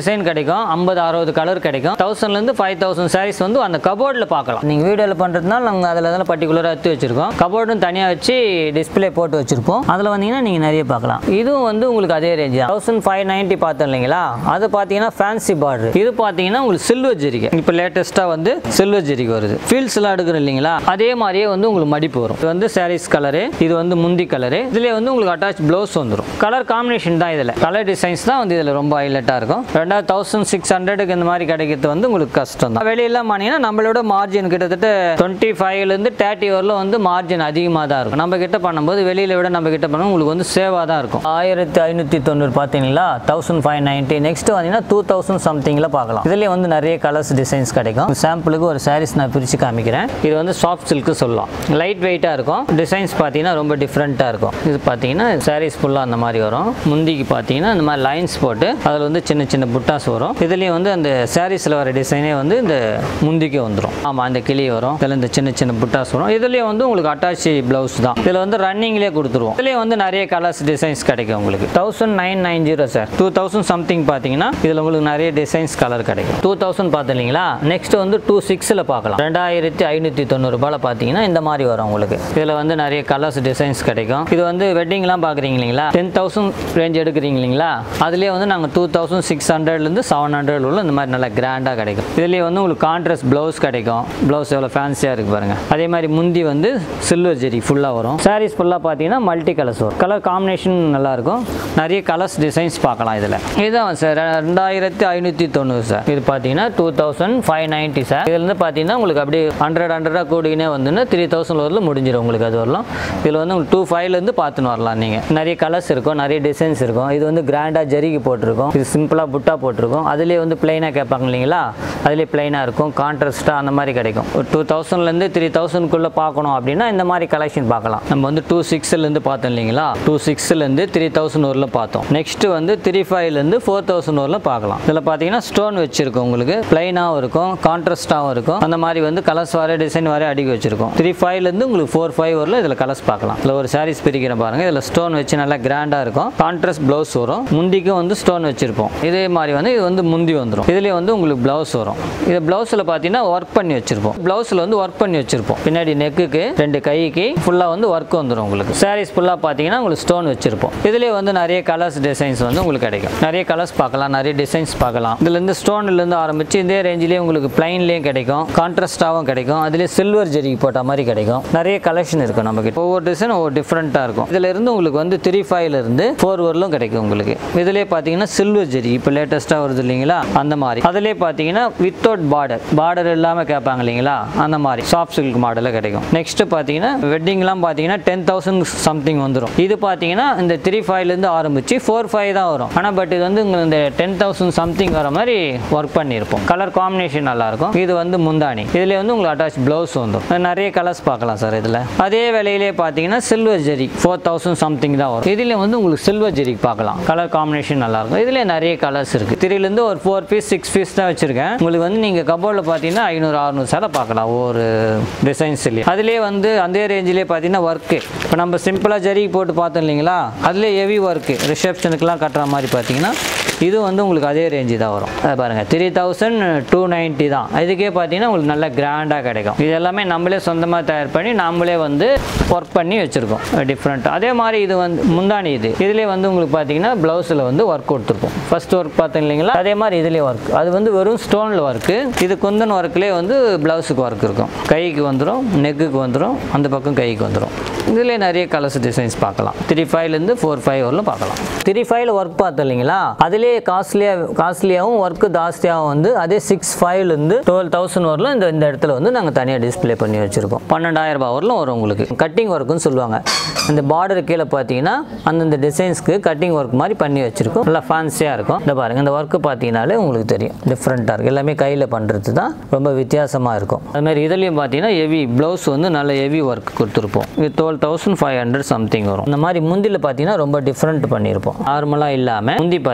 [SPEAKER 4] டிசைன் கிடைக்கும் ஐம்பது அறுபது கலர் கிடைக்கும் தௌசண்ட்லேருந்து ஃபைவ் தௌசண்ட் சாரீஸ் வந்து அந்த கபோர்டில் பார்க்கலாம் நீங்கள் வீடியோவில் பண்ணுறதுனால நாங்கள் அதில் தான் பர்டிகுலராக எடுத்து வச்சிருக்கோம் கபோர்டும் தனியாக வச்சு டிஸ்ப்ளே போட்டு வச்சிருப்போம் அதில் வந்தீங்கன்னா நீங்கள் நிறைய பார்க்கலாம் இதுவும் வந்து உங்களுக்கு அதே ரேஞ்ச் தான் தௌசண்ட் ஃபைவ் நைன்ட்டி பார்த்தோம் இல்லைங்களா அது பார்த்தீங்கன்னா ஃபேன்சி பார்டர் இது பார்த்தீங்கன்னா உங்களுக்கு சில்வர் ஜெரிகை இப்போ லேட்டஸ்ட்டாக வந்து சில்வர் ஜெரிகை வருது ஃபீல்ஸ்லாம் எடுக்கிறோம் இல்லைங்களா அதே மாதிரியே வந்து உங்களுக்கு மடிப்பு வரும் இது வந்து சாரீஸ் கலரு இது வந்து முந்தி கலரு இதுலேயே வந்து உங்களுக்கு அட்டாச் ப்ளவுஸ் வந்துடும் கலர் காம்பினேஷன் தான் இதில் கலர் டிசைன்ஸ் தான் வந்து இதில் ரொம்ப ஹைலைட்டாக இருக்கும் ரெண்டாவது தௌசண்ட் சிக்ஸ் ஹண்ட்ரடுக்கு இந்த மாதிரி கிடைக்கிறது வந்து உங்களுக்கு கஷ்டம் தான் வெளியெல்லாம் பார்த்தீங்கன்னா நம்மளோட மார்ஜின் கிட்டத்தட்ட டுவெண்ட்டி ஃபைவ்லேருந்து தேர்ட்டி வரலும் வந்து மார்ஜின் அதிகமாக தான் இருக்கும் நம்ம கிட்ட பண்ணும்போது வெளியில் விட நம்ம கிட்ட பண்ணும்போது உங்களுக்கு வந்து சேவாக தான் இருக்கும் ஆயிரத்தி ஐநூற்றி தொண்ணூறு பார்த்தீங்களா தௌசண்ட் ஃபைவ் நைன்ட்டி நெக்ஸ்ட் பார்த்தீங்கன்னா டூ தௌசண்ட் சம்திங்கில் பார்க்கலாம் இதுலேயே வந்து நிறைய கலர்ஸ் டிசைன்ஸ் கிடைக்கும் சாம்பிளுக்கு ஒரு சாரீஸ் நான் பிரித்து காமிக்கிறேன் இது வந்து சாஃப்ட் சில்க்கு சொல்லலாம் லைட் வெயிட்டாக இருக்கும் டிசைன்ஸ் பார்த்தீங்கன்னா ரொம்ப டிஃப்ரெண்ட்டாக இருக்கும் இது பார்த்தீங்கன்னா சாரீஸ் ஃபுல்லாக அந்த மாதிரி வரும் முந்திக்கு பார்த்தீங்கன்னா இந்த மாதிரி லைன்ஸ் போட்டு அதில் வந்து சின்ன சின்ன புட்டாஸ் வரும் இதுலேயும் வந்து அந்த சாரீஸில் வர டிசைனே வந்து இந்த முந்திக்கு வந்துடும் ஆமாம் அந்த கிளி வரும் இதில் இந்த சின்ன சின்ன புட்டாஸ் வரும் இதுலேயும் வந்து உங்களுக்கு அட்டாச் ப்ளவுஸ் தான் இதில் வந்து ரன்னிங்லேயே கொடுத்துருவோம் இதுலேயும் வந்து நிறைய கலர்ஸ் டிசைன்ஸ் கிடைக்கும் உங்களுக்கு thousand nine nine zero sir two thousand something பார்த்தீங்கன்னா இதில் உங்களுக்கு நிறைய டிசைன்ஸ் கலர் கிடைக்கும் டூ தௌசண்ட் பார்த்து இல்லைங்களா நெக்ஸ்ட் வந்து டூ சிக்ஸில் பார்க்கலாம் ரெண்டாயிரத்தி ஐநூற்றி தொண்ணூறுபாயில் பார்த்தீங்கன்னா இந்த மாதிரி வரும் உங்களுக்கு இதில் வந்து நிறைய கலர்ஸ் டிசைன்ஸ் கிடைக்கும் இது வந்து வெட்டிங்லாம் பார்க்குறீங்க இல்லைங்களா டென் தௌசண்ட் ரேஞ்ச் எடுக்கிறீங்க இல்லைங்களா அதுலேயே வந்து நாங்கள் டூ தௌசண்ட் சிக்ஸ் ஹண்ட்ரட்லேருந்து செவன் ஹண்ட்ரட் உள்ள இந்த மாதிரி நல்லா கிராண்டாக கிடைக்கும் இதுலேயே வந்து உங்களுக்கு கான்ட்ராஸ்ட் ப்ளவுஸ் கிடைக்கும் ப்ளவுஸ் எவ்வளோ ஃபேன்சியாக இருக்குது பாருங்கள் அதே மாதிரி முந்தி வந்து சில்வர் ஜெரி ஃபுல்லாக வரும் சாரீஸ் ஃபுல்லாக பார்த்தீங்கன்னா மல்டி கலர்ஸ் வரும் கலர் காம்பினேஷன் நல்லாயிருக்கும் நிறைய கலர்ஸ் டிசைன்ஸ் பார்க்கலாம் இதில் இதுதான் சார் ரெண்டாயிரத்தி ஐநூற்றி தொண்ணூறு சார் இது பார்த்தீங்கன்னா two thousand five ninety sir இதுலேருந்து பார்த்தீங்கன்னா உங்களுக்கு அப்படியே ஹண்ட்ரட் ஹண்ட்ரடாக கூடினே வந்துன்னு த்ரீ தௌசண்ட் வரலும் முடிஞ்சிடும் உங்களுக்கு அது வரலாம் இதில் வந்து உங்களுக்கு டூ ஃபைவ்லேருந்து பார்த்துன்னு வரலாம் நீங்கள் நிறைய கலர்ஸ் இருக்கும் நிறைய டிசைன்ஸ் இருக்கும் இது வந்து கிராண்டாக ஜரிகை போட்டிருக்கும் இது சிம்பிளாக புட்டா போட்டிருக்கும் அதுலேயே வந்து பிளைனாக கேட்பாங்க இல்லைங்களா அதுலேயே பிளைனாக இருக்கும் கான்ட்ராஸ்ட்டாக அந்த மாதிரி கிடைக்கும் ஒரு டூ தௌசண்ட்லேருந்து த்ரீ தௌசண்ட்குள்ளே பார்க்கணும் அப்படின்னா இந்த மாதிரி கலெக்ஷன் பார்க்கலாம் நம்ம வந்து டூ சிக்ஸ்லேருந்து பார்த்தோம் இல்லைங்களா டூ சிக்ஸ்லேருந்து த்ரீ தௌசண்ட் வரலும் பார்த்தோம் நெக்ஸ்ட் வந்து த்ரீ ஃபைவ்லேருந்து ஃபோர் தௌசண்ட் வரலும் பார்க்கலாம் இதில் பார்த்தீங்கன்னா ஸ்டோன் வச்சிருக்கோம் உங்களுக்கு பிளைனாகவும் இருக்கும் கான்ட்ராஸ்டாகவும் இருக்கும் அந்த மாதிரி வந்து கலர்ஸ் வர டிசைன் வர அடிக்க வச்சிருக்கோம் த்ரீ ஃபைவ்லேருந்து உங்களுக்கு ஃபோர் ஃபைவ் வரல இதில் கலர்ஸ் பார்க்கலாம் இதில் ஒரு சாரீஸ் பிரிக்கிறேன் பாருங்க இதில் ஸ்டோன் வச்சு நல்லா கிராண்டாக இருக்கும் கான்ட்ராஸ்ட் ப்ளவுஸ் வரும் முந்திக்கும் வந்து ஸ்டோன் வச்சிருப்போம் இதே மாதிரி வந்து இது வந்து முந்தி வந்துடும் இதுலேயே வந்து உங்களுக்கு ப்ளவுஸ் வரும் இது ப்ளவுஸில் பார்த்தீங்கன்னா ஒர்க் பண்ணி வச்சிருப்போம் ப்ளவுஸில் வந்து ஒர்க் பண்ணி வச்சிருப்போம் பின்னாடி நெக்குக்கு ரெண்டு கைக்கு ஃபுல்லாக வந்து ஒர்க் வந்துடும் உங்களுக்கு சாரீஸ் ஃபுல்லாக பார்த்தீங்கன்னா உங்களுக்கு ஸ்டோன் வச்சிருப்போம் இதுலேயே வந்து நிறைய கலர்ஸ் டிசைன்ஸ் வந்து உங்களுக்கு கிடைக்கும் நிறைய கலர்ஸ் பார்க்கலாம் நிறைய டிசைன்ஸ் பார்க்கலாம் இதுலேருந்து ஸ்டோன்லேருந்து ஆரம்பிச்சு இதே ரேஞ்சிலேயே உங்களுக்கு பிளைன்லேயும் கிடைக்கும் கான்ட்ராஸ்டாகவும் கிடைக்கும் அதுலேயே சில்வர் ஜெரி போட்ட மாதிரி கிடைக்கும் நிறைய கலெக்ஷன் இருக்கும் நமக்கு ஒவ்வொரு டிசைன் ஒவ்வொரு டிஃப்ரெண்ட்டாக இருக்கும் இதுல இருந்து உங்களுக்கு வந்து த்ரீ ஃபைவ்ல இருந்து ஃபோர் வரலும் கிடைக்கும் உங்களுக்கு இதுலேயே பார்த்தீங்கன்னா சில்வர் ஜெரி இப்போ லேட்டஸ்ட்டாக வருது இல்லைங்களா அந்த மாதிரி அதுலேயே பார்த்தீங்கன்னா வித்தவுட் பார்டர் பார்டர் இல்லாமல் கேட்பாங்க இல்லைங்களா அந்த மாதிரி சாஃப்ட் சில்க் மாடலில் கிடைக்கும் நெக்ஸ்ட் பார்த்தீங்கன்னா வெட்டிங்லாம் பார்த்தீங்கன்னா டென் தௌசண்ட் சம்திங் வந்துடும் இது பார்த்தீங்கன்னா இந்த த்ரீ ஃபைவ்லேருந்து ஆரம்பிச்சு ஃபோர் ஃபைவ் தான் வரும் ஆனால் பட் இது வந்து உங்களுக்கு இந்த டென் தௌசண்ட் சம்திங் வர மாதிரி ஒர்க் பண்ணியிருப்போம் கலர் காம்பினேஷன் நல்லாயிருக்கும் இது வந்து முந்தானி இதில் வந்து உங்களுக்கு அட்டாச் ப்ளவுஸ் வந்துடும் நிறைய கலர்ஸ் பார்க்கலாம் சார் இதில் அதே விலையிலே பார்த்தீங்கன்னா சில்வர் ஜெரி ஃபோர் தௌசண்ட் சம்திங் தான் வரும் இதில் வந்து உங்களுக்கு சில்வர் ஜெரி பார்க்கலாம் கலர் காம்பினேஷன் நல்லாயிருக்கும் இதில் நிறைய கலர்ஸ் இருக்குது த்ரீலேருந்து ஒரு ஃபோர் பீஸ் சிக்ஸ் பீஸ் தான் வச்சுருக்கேன் உங்களுக்கு வந்து நீங்கள் கபோர்டில் பார்த்தீங்கன்னா ஐநூறு அறுநூறு சேலை பார்க்கலாம் ஒவ்வொரு டிசைன்ஸ்லேயே அதுலேயே வந்து அந்த ரேஞ்சிலே பார்த்தீங்கன்னா ஒர்க்கு இப்போ நம்ம சிம்பிளாக ஜரி போட்டு பார்த்தோம் இல்லைங்களா அதுலேயே ஹெவி ஒர்க்கு ரிசப்ஷனுக்குலாம் கட்டுற மாதிரி பார்த்தீங்கன்னா இது வந்து உங்களுக்கு அதே ரேஞ்சு தான் வரும் அது பாருங்கள் த்ரீ தௌசண்ட் டூ நைன்ட்டி தான் இதுக்கே பார்த்தீங்கன்னா உங்களுக்கு நல்ல கிராண்டாக கிடைக்கும் இது எல்லாமே நம்மளே சொந்தமாக தயார் பண்ணி நம்மளே வந்து ஒர்க் பண்ணி வச்சுருக்கோம் டிஃப்ரெண்ட் அதே மாதிரி இது வந்து முந்தானி இது இதுலேயே வந்து உங்களுக்கு பார்த்தீங்கன்னா ப்ளவுஸில் வந்து ஒர்க் கொடுத்துருப்போம் ஃபர்ஸ்ட் ஒர்க் பார்த்தோம் இல்லைங்களா அதே மாதிரி இதுலேயே ஒர்க் அது வந்து வெறும் ஸ்டோனில் ஒர்க்கு இது குந்தன் ஒர்க்லேயே வந்து ப்ளவுஸுக்கு ஒர்க் இருக்கும் கைக்கு வந்துடும் நெக்குக்கு வந்துடும் அந்த பக்கம் கைக்கு வந்துடும் இதுலேயே நிறைய கலர்ஸ் டிசைன்ஸ் பார்க்கலாம் த்ரீ ஃபைவ்லேருந்து ஃபோர் ஃபைவ் வரலும் பார்க்கலாம் த்ரீ ஃபைவ்ல ஒர்க் பார்த்தோம் இல்லைங்களா அதிலே காஸ்ட்லியாக காஸ்ட்லியாகவும் ஒர்க்கு ஜாஸ்தியாகவும் வந்து அதே சிக்ஸ் ஃபைவ்லேருந்து டுவெல் தௌசண்ட் வரலும் இந்த இந்த இடத்துல வந்து நாங்கள் தனியாக டிஸ்ப்ளே பண்ணி வச்சுருக்கோம் பன்னெண்டாயிரம் ரூபாய் வரலும் வரும் உங்களுக்கு கட்டிங் ஒர்க்குன்னு சொல்லுவாங்க இந்த பார்டர் கீழே பார்த்தீங்கன்னா அந்தந்த டிசைன்ஸ்க்கு கட்டிங் ஒர்க் மாதிரி பண்ணி வச்சுருக்கோம் நல்லா ஃபேன்சியாக இருக்கும் இந்த பாருங்கள் இந்த ஒர்க்கு பார்த்தீங்கனாலே உங்களுக்கு தெரியும் டிஃப்ரெண்ட்டாக இருக்குது எல்லாமே கையில் பண்ணுறது தான் ரொம்ப வித்தியாசமாக இருக்கும் அது மாதிரி இதுலேயும் பார்த்தீங்கன்னா ஹெவி ப்ளவுஸ் வந்து நல்ல ஹெவி ஒர்க் கொடுத்துருப்போம் இது twelve thousand five hundred something வரும் இந்த மாதிரி முந்தியில் பார்த்தீங்கன்னா ரொம்ப டிஃப்ரெண்ட் பண்ணியிருப்போம் நார்மலாக இல்லாமல் முந்தி பார்த்தீங்கன்னா ஒரு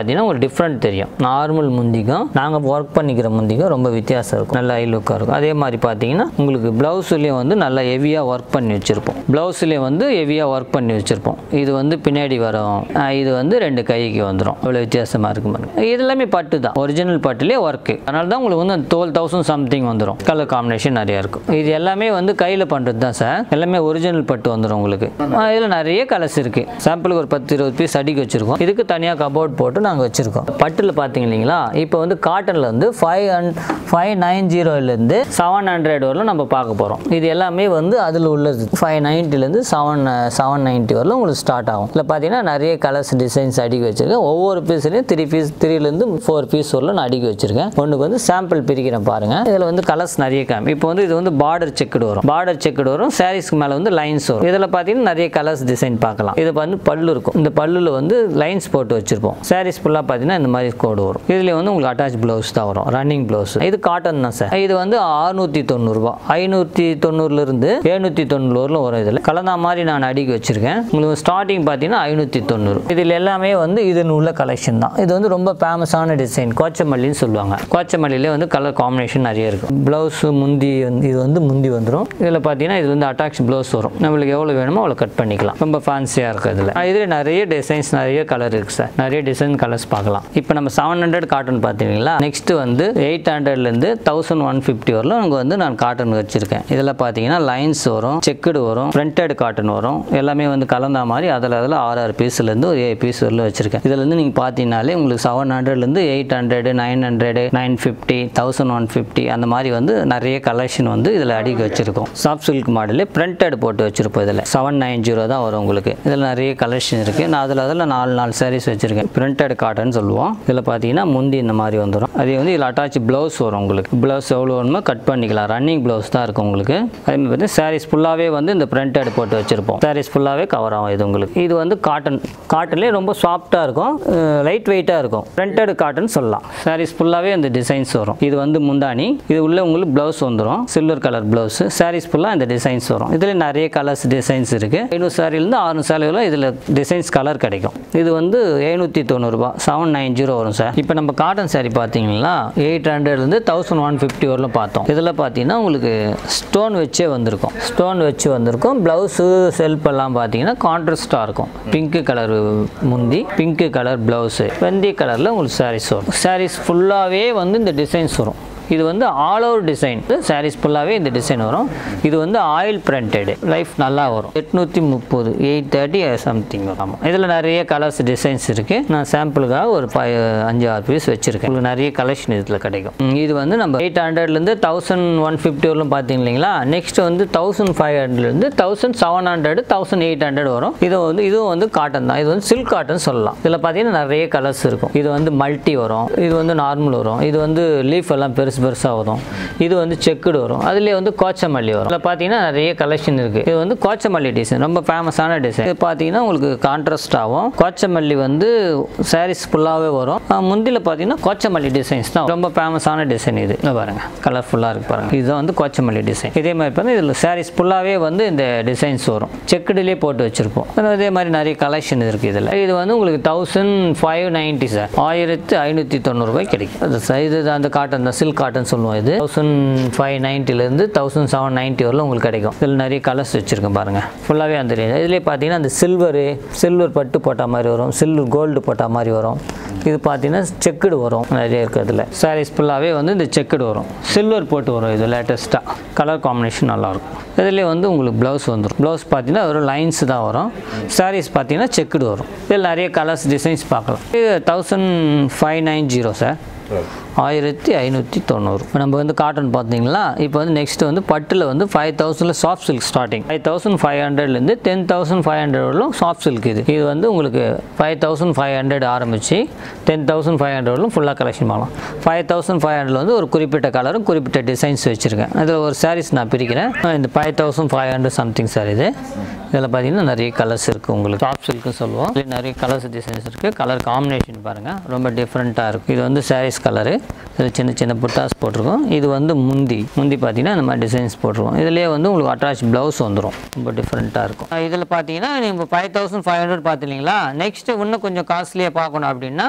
[SPEAKER 4] டிஃப்ரெண்ட் தெரியும் நார்மல் முந்திக்கும் நாங்கள் ஒர்க் பண்ணிக்கிற முந்திக்கும் ரொம்ப வித்தியாசம் இருக்கும் நல்ல ஐ லுக்காக இருக்கும் அதே மாதிரி பார்த்தீங்கன்னா உங்களுக்கு ப்ளவுஸ்லேயும் வந்து நல்லா ஹெவியாக ஒர்க் பண்ணி வச்சுருப்போம் ப்ளவுஸ்லேயும் வந்து ஹெவியாக ஒர்க் பண்ணி வச்சுருப்போம் இது வந்து பின்னாடி வரும் ஆஹ் இது வந்து ரெண்டு கைக்கு வந்துடும் இவ்வளோ வித்தியாசமாக இருக்கும் பாருங்க இது எல்லாமே பட்டு தான் ஒரிஜினல் பட்டுலேயே ஒர்க்கு அதனால தான் உங்களுக்கு வந்து அந்த டுவெல் தௌசண்ட் சம்திங் வந்துடும் கலர் காம்பினேஷன் நிறையா இருக்கும் இது எல்லாமே வந்து கையில் பண்ணுறது தான் சார் எல்லாமே ஒரிஜினல் பட்டு வந்துடும் உங்களுக்கு இதில் நிறைய கலர்ஸ் இருக்குது சாம்பிளுக்கு ஒரு பத்து இருபது பீஸ் அடிக்க வச்சுருக்கோம் இதுக்கு தனியாக கபோர்ட் போட்டு நாங்கள் வச்சுருக்கோம் பட்டில் பார்த்தீங்க இல்லைங்களா இப்போ வந்து காட்டனில் வந்து ஃபைவ் அண்ட் ஃபைவ் நைன் ஜீரோலேருந்து செவன் ஹண்ட்ரட் வரலும் நம்ம பார்க்க போகிறோம் இது எல்லாமே வந்து அதில் உள்ளது ஃபைவ் நைன்ட்டிலேருந்து செவன் செவன் நைன்ட்டி வரலும் உங்களுக்கு ஸ்டார்ட் ஆகும் இதில் பார்த்தீங்கன்னா நிறைய கலர்ஸ் டிசைன்ஸ் அடிக்க வச்சுருக்கேன் ஒவ்வொரு பீஸ்லையும் த்ரீ பீஸ் த்ரீலேருந்து ஃபோர் பீஸ் வரலும் நான் அடிக்க வச்சுருக்கேன் ஒன்றுக்கு வந்து சாம்பிள் பிரிக்கிறேன் பாருங்கள் இதில் வந்து கலர்ஸ் நிறைய காமி இப்போ வந்து இது வந்து பார்டர் செக்குடு வரும் பார்டர் செக்குடு வரும் சாரீஸ்க்கு மேலே வந்து லைன்ஸ் வரும் இதில் பார்த்தீங்கன்னா நிறைய கலர்ஸ் டிசைன் பார்க்கலாம் இது வந்து பல்லு இருக்கும் இந்த பல்லுல வந்து லைன்ஸ் போட்டு வச்சிருப்போம் சாரீஸ் ஃபுல்லாக பார்த்தீங்கன்னா இந்த மாதிரி கோடு வரும் இதுல வந்து உங்களுக்கு அட்டாச் ப்ளவுஸ் தான் வரும் ரன்னிங் ப்ளவுஸ் இது காட்டன் தான் சார் இது வந்து அறுநூற்றி தொண்ணூறுபா ஐநூற்றி தொண்ணூறுலேருந்து எழுநூற்றி தொண்ணூறு வரலும் வரும் இதில் கலந்தா மாதிரி நான் அடிக்க வச்சிருக்கேன் உங்களுக்கு ஸ்டார்டிங் பார்த்தீங்கன்னா ஐநூற்றி தொண்ணூறு இதில் எல்லாமே வந்து இதன் உள்ள கலெக்ஷன் தான் இது வந்து ரொம்ப ஃபேமஸான டிசைன் கோச்சமல்லின்னு சொல்லுவாங்க கோச்சமல்லியிலே வந்து கலர் காம்பினேஷன் நிறைய இருக்கும் ப்ளவுஸ் முந்தி வந்து இது வந்து முந்தி வந்துடும் இதில் பார்த்தீங்கன்னா இது வந்து அட்டாச் ப்ளவுஸ் வரும் நம்மளுக்கு எவ்வளோ வேணுமோ அவ்வளோ கட் பண்ணிக்கலாம் ரொம்ப ஃபேன்சியாக இருக்கும் இதில் இதில் நிறைய டிசைன்ஸ் நிறைய கலர் இருக்குது சார் நிறைய டிசைன் கலர்ஸ் பார்க்கலாம் இப்போ நம்ம செவன் ஹண்ட்ரட் காட்டன் பார்த்தீங்களா நெக்ஸ்ட் வந்து எயிட் ஹண்ட்ரட்லேருந்து தௌசண்ட் ஒன் ஃபிஃப்டி வரலாம் அங்கே வந்து நான் காட்டன் வச்சுருக்கேன் இதில் பார்த்தீங்கன்னா லைன்ஸ் வரும் செக்குடு வரும் பிரிண்டட் காட்டன் வரும் எல்லாமே வந்து கலந்தா மாதிரி அதில் அதில் ஆறு ஆறு பீஸ்லேருந்து ஒரு ஏழு பீஸ் வரல வச்சுருக்கேன் இதில் இருந்து நீங்கள் பார்த்தீங்கனாலே உங்களுக்கு செவன் ஹண்ட்ரட்லேருந்து eight hundred nine hundred nine fifty thousand one fifty அந்த மாதிரி வந்து நிறைய கலெக்ஷன் வந்து இதில் அடிக்க வச்சுருக்கோம் சாஃப்ட் சில்க் மாடலே பிரிண்டட் போட்டு வச்சுருப்போம் இதில் செவன் நைன் ஜீரோ தான் வரும் உங்களுக்கு இதில் நிறைய கலெக்ஷன் இருக்குது நான் அதில் அதில் நாலு நாலு சாரீஸ் வச்சுருக்கேன் பிரிண்டட் காட்டன் சொல்லுவோம் இதில் பார்த்தீங்கன்னா முந்தி இந்த மாதிரி வந்துடும் அதே வந்து இதில் அட்டாச் ப்ளவுஸ் வரும் உங்களுக்கு ப்ளவுஸ் எவ்வளோ வேணுமோ கட் பண்ணிக்கலாம் ரன்னிங் ப்ளவுஸ் தான் இருக்கும் உங்களுக்கு அதே மாதிரி பார்த்தீங்கன்னா சாரீஸ் ஃபுல்லாகவே வந்து இந்த பிரிண்டட் போட்டு வச்சுருப்போம் சாரீஸ் ஃபுல்லாகவே கவர் ஆகும் இது உங்களுக்கு இது வந்து காட்டன் காட்டன்லேயே ரொம்ப சாஃப்டாக இருக்கும் லைட் வெயிட்டாக இருக்கும் பிரிண்டட் காட்டன் சொல்லலாம் சாரீஸ் ஃபுல்லாகவே அந்த டிசைன்ஸ் வரும் இது வந்து முந்தானி இது உள்ள உங்களுக்கு ப்ளவுஸ் வந்துடும் சில்வர் கலர் ப்ளவுஸ் சாரீஸ் ஃபுல்லாக இந்த டிசைன்ஸ் வரும் இதில் நிறைய கலர்ஸ் டிசைன்ஸ் இருக்குது ஐநூறு சாரிலேருந்து ஆறுநூறு சாரியில் இதில் டிசைன்ஸ் கலர் கிடைக்கும் இது வந்து எழுநூற்றி தொண்ணூறுபா செவன் நைன் ஜீரோ வரும் சார் இப்போ நம்ம காட்டன் சாரி பார்த்தீங்கன்னா எயிட் ஹண்ட்ரட்லேருந்து தௌசண்ட் ஒன் ஃபிஃப்டி வரலும் பார்த்தோம் இதில் பார்த்தீங்கன்னா உங்களுக்கு ஸ்டோன் வச்சே வந்திருக்கும் ஸ்டோன் வச்சு வந்திருக்கும் ப்ளவுஸு செல்ஃப் எல்லாம் பார்த்தீங்கன்னா கான்ட்ராஸ்டாக இருக்கும் பிங்க் கலர் முந்தி பிங்க் கலர் ப்ளவுஸு வெந்தய கலரில் உங்களுக்கு சாரீஸ் வரும் சாரீஸ் ஃபுல்லாகவே வந்து இந்த டிசைன்ஸ் வரும் இது வந்து ஆல் ஓவர் டிசைன் சாரீஸ் ஃபுல்லாகவே இந்த டிசைன் வரும் இது வந்து ஆயில் பிரிண்டட் லைஃப் நல்லா வரும் எட்நூற்றி முப்பது எயிட் தேர்ட்டி சம்திங் ஆமாம் இதில் நிறைய கலர்ஸ் டிசைன்ஸ் இருக்குது நான் சாம்பிளுக்காக ஒரு ப அஞ்சு ஆறு பீஸ் வச்சுருக்கேன் உங்களுக்கு நிறைய கலெக்ஷன் இதில் கிடைக்கும் ம், இது வந்து நம்ம எயிட் ஹண்ட்ரட்லேருந்து தௌசண்ட் ஒன் ஃபிஃப்டி வரலும் பார்த்தீங்க இல்லைங்களா நெக்ஸ்ட் வந்து தௌசண்ட் ஃபைவ் ஹண்ட்ரட்லேருந்து thousand seven hundred thousand eight hundred வரும் இது வந்து இதுவும் வந்து காட்டன் தான் இது வந்து சில்க் காட்டன் சொல்லலாம் இதில் பார்த்தீங்கன்னா நிறைய கலர்ஸ் இருக்கும் இது வந்து மல்டி வரும் இது வந்து நார்மல் வரும் இது வந்து லீஃப் எல்லாம் பெருசு பெருசாக வரும் இது வந்து செக்குடு வரும் அதுலேயே வந்து கோச்சமல்லி வரும் இதில் பார்த்தீங்கன்னா நிறைய கலெக்ஷன் இருக்குது இது வந்து கோச்சமல்லி டிசைன் ரொம்ப ஃபேமஸான டிசைன் இது பார்த்தீங்கன்னா உங்களுக்கு கான்ட்ராஸ்ட் ஆகும் கோச்சமல்லி வந்து சாரீஸ் ஃபுல்லாகவே வரும் அஹ் முந்தில பார்த்தீங்கன்னா கோச்சமல்லி டிசைன்ஸ் தான் ரொம்ப ஃபேமஸான டிசைன் இது இங்க பாருங்க கலர்ஃபுல்லாக இருக்கு பாருங்க இதுதான் வந்து கோச்சமல்லி டிசைன் இதே மாதிரி பார்த்தா இதில் சாரீஸ் ஃபுல்லாகவே வந்து இந்த டிசைன்ஸ் வரும் செக்குடுலேயே போட்டு வச்சிருப்போம் அதே மாதிரி நிறைய கலெக்ஷன் இருக்குது இதில் இது வந்து உங்களுக்கு தௌசண்ட் ஃபைவ் நைன்ட்டி சார் ஆயிரத்து ஐநூற்றி தொண்ணூறுபாய் கிடைக்கும் அது ச- இது அந்த காட்டன் தான் சில்க் காட்டன் சொல்லுவோம் இது தௌசண்ட் ஃபைவ் நைன்ட்டிலேருந்து தௌசண்ட் செவன் நைன்ட்டி வரலாம் உங்களுக்கு கிடைக்கும் இதில் நிறைய கலர்ஸ் வச்சுருக்கேன் பாருங்கள் ஃபுல்லாகவே அந்த range. இதுலேயே பார்த்தீங்கன்னா அந்த சில்வரு சில்வர் பட்டு போட்ட மாதிரி வரும் சில்வர் கோல்டு போட்ட மாதிரி வரும் இது பார்த்தீங்கன்னா செக்குடு வரும் நிறைய இருக்குது அதில் சாரீஸ் ஃபுல்லாகவே வந்து இந்த செக்குடு வரும் சில்வர் போட்டு வரும் இது லேட்டஸ்ட்டாக கலர் காம்பினேஷன் நல்லாயிருக்கும் இதுலேயே வந்து உங்களுக்கு ப்ளவுஸ் வந்துடும் ப்ளவுஸ் பார்த்தீங்கன்னா ஒரு லைன்ஸ் தான் வரும் சாரீஸ் பார்த்தீங்கன்னா செக்குடு வரும் இதில் நிறைய கலர்ஸ் டிசைன்ஸ் பார்க்கலாம் இது thousand five nine zero sir ஆயிரத்தி ஐநூற்றி தொண்ணூறு இப்போ நம்ம வந்து காட்டன் பார்த்தீங்களா இப்போ வந்து நெக்ஸ்ட் வந்து பட்டில் வந்து ஃபைவ் தௌசண்டில் soft silk starting five thousand five ஹண்ட்ரட்லேருந்து டென் தௌசண்ட் ஃபைவ் ஹண்ட்ரட் வரலும் சாஃப்ட் சில்க் இது இது வந்து உங்களுக்கு ஃபைவ் தௌசண்ட் ஃபைவ் ஹண்ட்ரட் ஆரம்பிச்சு டென் தௌசண்ட் ஃபைவ் ஹண்ட்ரட் வரலும் ஃபுல்லாக கலெக்ஷன் பண்ணலாம் ஃபைவ் தௌசண்ட் ஃபைவ் ஹண்ட்ரட் வந்து ஒரு குறிப்பிட்ட கலரும் குறிப்பிட்ட டிசைன்ஸ் வச்சுருக்கேன் அதில் ஒரு சாரீஸ் நான் பிரிக்கிறேன் இந்த five thousand five hundred something sir இது இதில் பார்த்தீங்கன்னா நிறைய கலர்ஸ் இருக்குது உங்களுக்கு டாப் சில்க்குன்னு சொல்லுவோம் இதுல நிறைய கலர்ஸ் டிசைன்ஸ் இருக்குது கலர் காம்பினேஷன் பாருங்கள் ரொம்ப டிஃப்ரெண்ட்டாக இருக்கும் இது வந்து சாரீஸ் கலரு இதில் சின்ன சின்ன புட்டாஸ் போட்டிருக்கோம் இது வந்து முந்தி முந்தி பார்த்தீங்கன்னா இந்த மாதிரி டிசைன்ஸ் போட்டிருக்கோம் இதுலேயே வந்து உங்களுக்கு அட்டாச் ப்ளவுஸ் வந்துடும் ரொம்ப டிஃப்ரெண்ட்டாக இருக்கும் இதில் பார்த்தீங்கன்னா நீங்கள் ஃபைவ் தௌசண்ட் ஃபைவ் ஹண்ட்ரட் பார்த்துலீங்களா நெக்ஸ்ட்டு இன்னும் கொஞ்சம் காஸ்ட்லியாக பார்க்கணும் அப்படின்னா